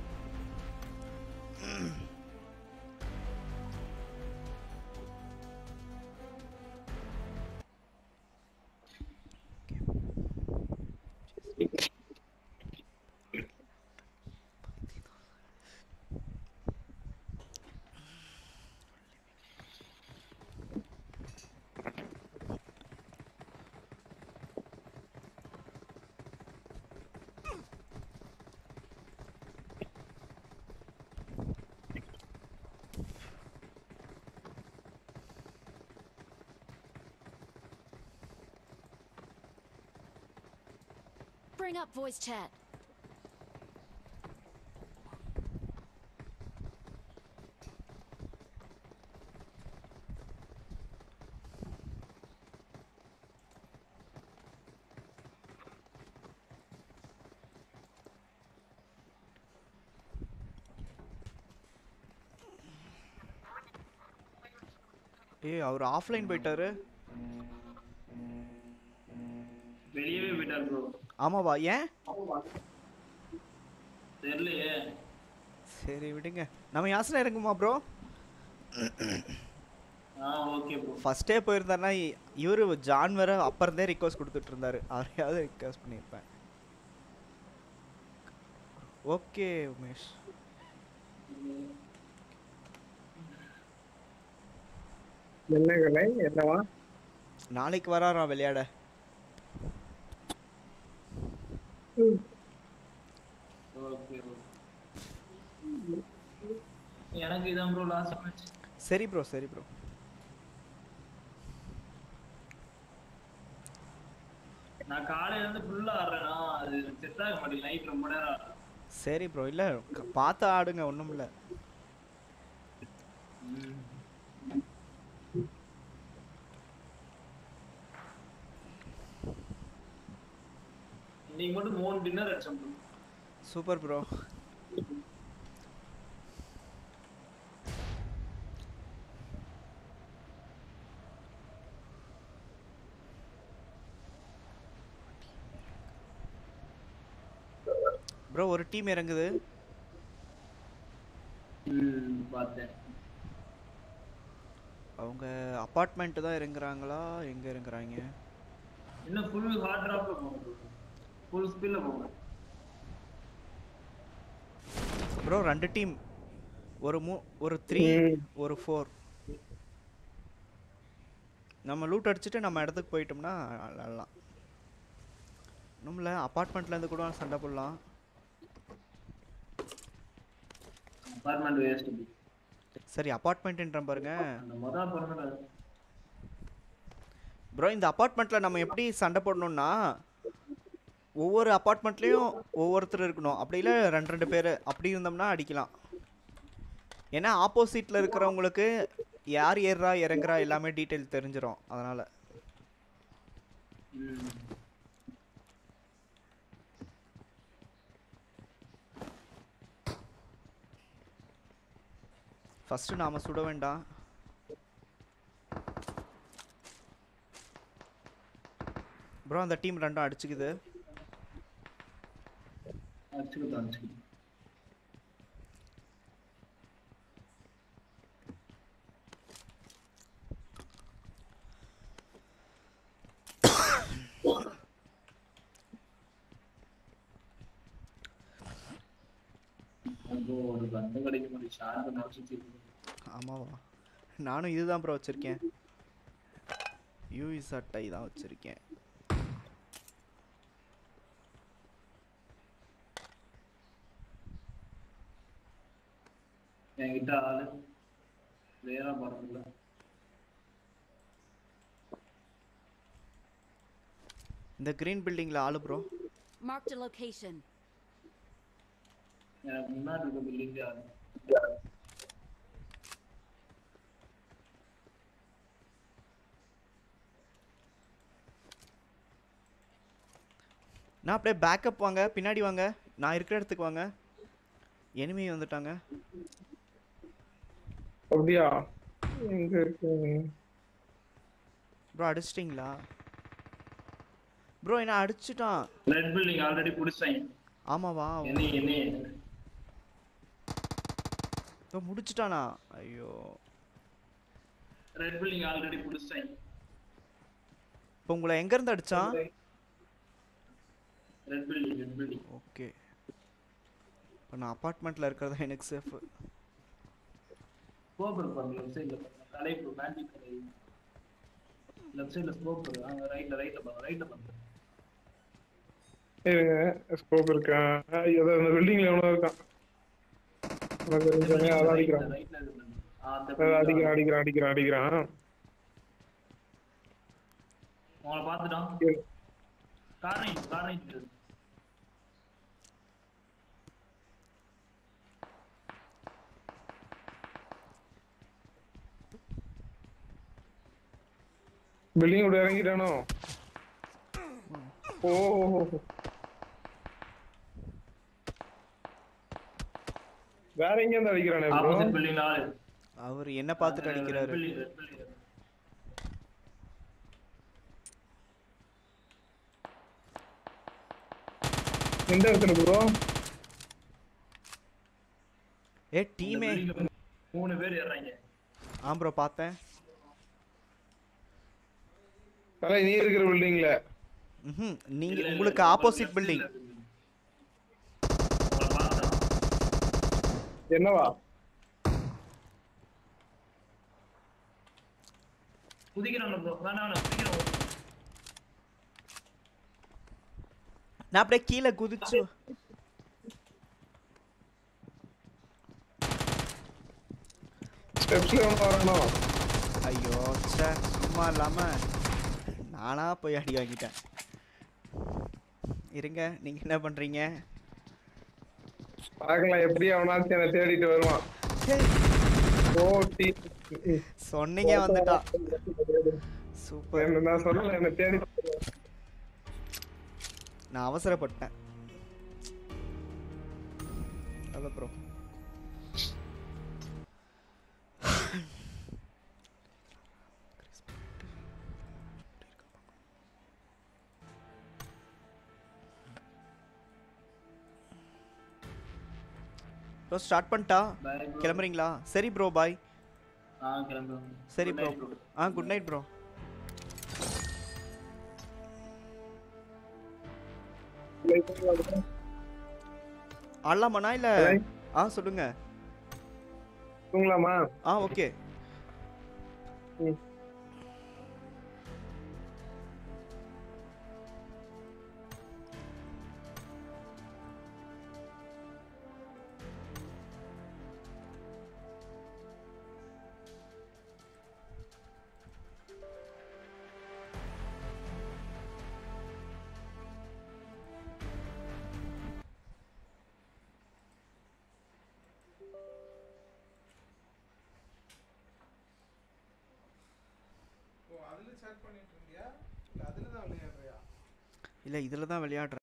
Bring up voice chat. ஏய் அவர் ஆஃப்லைன் போயிட்டாரு வெளியவே போயிட்டாரு ப்ரோ ஆமாவா ஏன் தெரியலையே சரி விடுங்க நம்ம யாசனை இறங்குமா ப்ரோ ஆ ஓகே ப்ரோ ஃபர்ஸ்டே போயிருந்தாருன்னா இ- இவரு ஜான் வேற அப்பறந்தே ரிக்வஸ்ட் கொடுத்துட்டு இருந்தாரு அவரையாவது ரிக்வஸ்ட் பண்ணியிருப்பேன் ஓகே உமேஷ் என்ன கலை என்னவா நாளைக்கு வராராம் விளையாட ஓகே எனக்கு இதான் ப்ரோ லாஸ்ட் மேட்ச் சரி ப்ரோ சரி ப்ரோ நான் காலையில இருந்து ஃபுல்லா ஆடுறேனா அது செட் ஆக மாட்டேங்குது நைட் ரொம்ப நேரம் ஆடுறேன் சரி ப்ரோ இல்லை பார்த்து ஆடுங்க ஒன்றும் இல்லை இன்னைக்கு மட்டும் மூணு டின்னர் அடிச்சோம் bro. சூப்பர் ப்ரோ ப்ரோ ஒரு டீம் இறங்குது ம் பார்த்தேன் அவங்க அப்பார்ட்மெண்ட் தான் இறங்குறாங்களா எங்க இறங்குறாங்க இன்னும் ஃபுல் ஹார்ட் டிராப்ல போங்க ஃபுல் ஸ்பீட்ல போங்க ப்ரோ ரெண்டு டீம் ஒரு மூ ஒரு த்ரீ ஒரு ஃபோர் நம்ம லூட் அடிச்சுட்டு நம்ம இடத்துக்கு போயிட்டோம்னா விளாட்லாம் இன்னும்ல அப்பார்ட்மெண்ட்ல இருந்து கூட சண்டை போடலாம் அபார்ட்மெண்ட் வேஸ்ட் சரி அப்பார்ட்மெண்ட்ன்ற பாருங்க அந்த மொதல் பிறந்த ப்ரோ இந்த அப்பார்ட்மெண்ட்ல நம்ம எப்படி சண்டை போடணும்னா ஒவ்வொரு அப்பார்ட்மெண்ட்லயும் ஒவ்வொருத்தர் இருக்கணும் அப்படி இல்லை ரெண்டு ரெண்டு பேர் அப்படி இருந்தோம்னா அடிக்கலாம் ஏன்னா ஆப்போசிட்ல இருக்கிறவங்களுக்கு யார் ஏறுறா இறங்குறா எல்லாமே டீட்டெயில் தெரிஞ்சிரும் அதனால ஃபர்ஸ்ட் நாம சுட வேண்டாம் ப்ரோ அந்த டீம் ரெண்டும் அடிச்சுக்குது அடிச்சுக்கிட்டு அடிச்சுக்கிட்டு ஐயோ, ஒரு கண்டு கிடைக்க முடியும் ஷார்ட் நினைச்சிட்டு ஆமாவா நானும் இதுதான் ப்ரோ வச்சிருக்கேன் யூஇஸ் அட்டை தான் வச்சிருக்கேன் என்கிட்ட ஆளு வேற படத்துல இந்த கிரீன் பில்டிங்ல ஆளு ப்ரோ Marked a location. எனக்கு முன்னாடி இருக்க பில்டிங் ஆளு நான் அப்படியே பேக்கப் வாங்க பின்னாடி வாங்க நான் இருக்கிற இடத்துக்கு வாங்க எனிமி வந்துட்டாங்க அப்படியா எங்க இருக்கு ப்ரோ அடிச்சிட்டிங்களா ப்ரோ என்ன அடிச்சிட்டான் ரெட் பில்டிங் ஆல்ரெடி புடிச்சாங்க ஆமாவா என்ன என்ன இப்போ முடிச்சிட்டானா ஐயோ ரெட் பில்டிங் ஆல்ரெடி புடிச்சாங்க இப்போ உங்களை எங்க இருந்து அடிச்சான் red building red building okay இப்போ நான் அப்பார்ட்மெண்ட்ல இருக்கிறது எனக்கு சேஃப் ஸ்கோப் இருக்கு பாருங்க லெஃப்ட் சைடுல பாருங்க தலைப்பு மேஜிக் கலை லெஃப்ட் சைடுல ஸ்கோப் இருக்கு அங்க ரைட்ல ரைட்ல பாருங்க ரைட்ல பாருங்க இருங்க ஸ்கோப் இருக்கா ஏதோ அந்த பில்டிங்ல எவனோ இருக்கான் உனக்கு தெரிஞ்சவனே அதான் அடிக்கிறான் ரைட்ல இருக்கு பாருங்க. ஆ, அந்த அதான் அடிக்கிறான் அடிக்கிறான் அடிக்கிறான் அடிக்கிறான் உங்களை பார்த்துட்டான் காரணம் இது, காரணம் இது. பில்டிங் விட்டு இறங்கிட்டானோ ஓ வேற எங்க இருந்து அடிக்கிறானே bro? ஆப்போசிட் பில்டிங் ஆளு அவர் என்ன பார்த்துட்டு அடிக்கிறாரு பில்டிங் ரெட் பில்டிங் எந்த இடத்துல ப்ரோ ஏ டீமே மூணு பேர் ஏறாங்க ஆ ப்ரோ பார்த்தேன் தலை நீ இருக்கிற பில்டிங்ல ம் நீங்க உங்களுக்கு ஆப்போசிட் பில்டிங் உங்களை பார்த்துட்டான் என்னவா குதிக்கிறாங்க ப்ரோ வேணாம் வேணாம் குதிக்கிறான் நான் அப்படியே கீழே குதிச்சு ஸ்டெப்ஸ்ல எவனோ வரானோ ஐயோ ச்சே சும்மா இல்லாம நானா போய் அடி வாங்கிட்டேன் இருங்க நீங்க என்ன பண்றீங்க பார்க்கலாம் எப்படி அவனாச்சும் என்ன தேடிட்டு வருவான் ஓ டி சொன்னீங்க வந்துட்டா சூப்பர் என்ன நான் சொல்லல என்ன தேடி நான் அவசரப்பட்டேன் அதான் ப்ரோ ப்ரோ ஸ்டார்ட் பண்ணிட்டா Bye bro. கிளம்புறீங்களா சரி ப்ரோ பாய் ஆ கிளம்புறோம் சரி Good ப்ரோ night bro. ஆ குட் நைட் ப்ரோ ஆடலாமாண்ணா இல்லை ஆ சொல்லுங்க தூங்கலாமா ஆ ஓகே ம். இல்லை இதில் தான் விளையாடுறேன்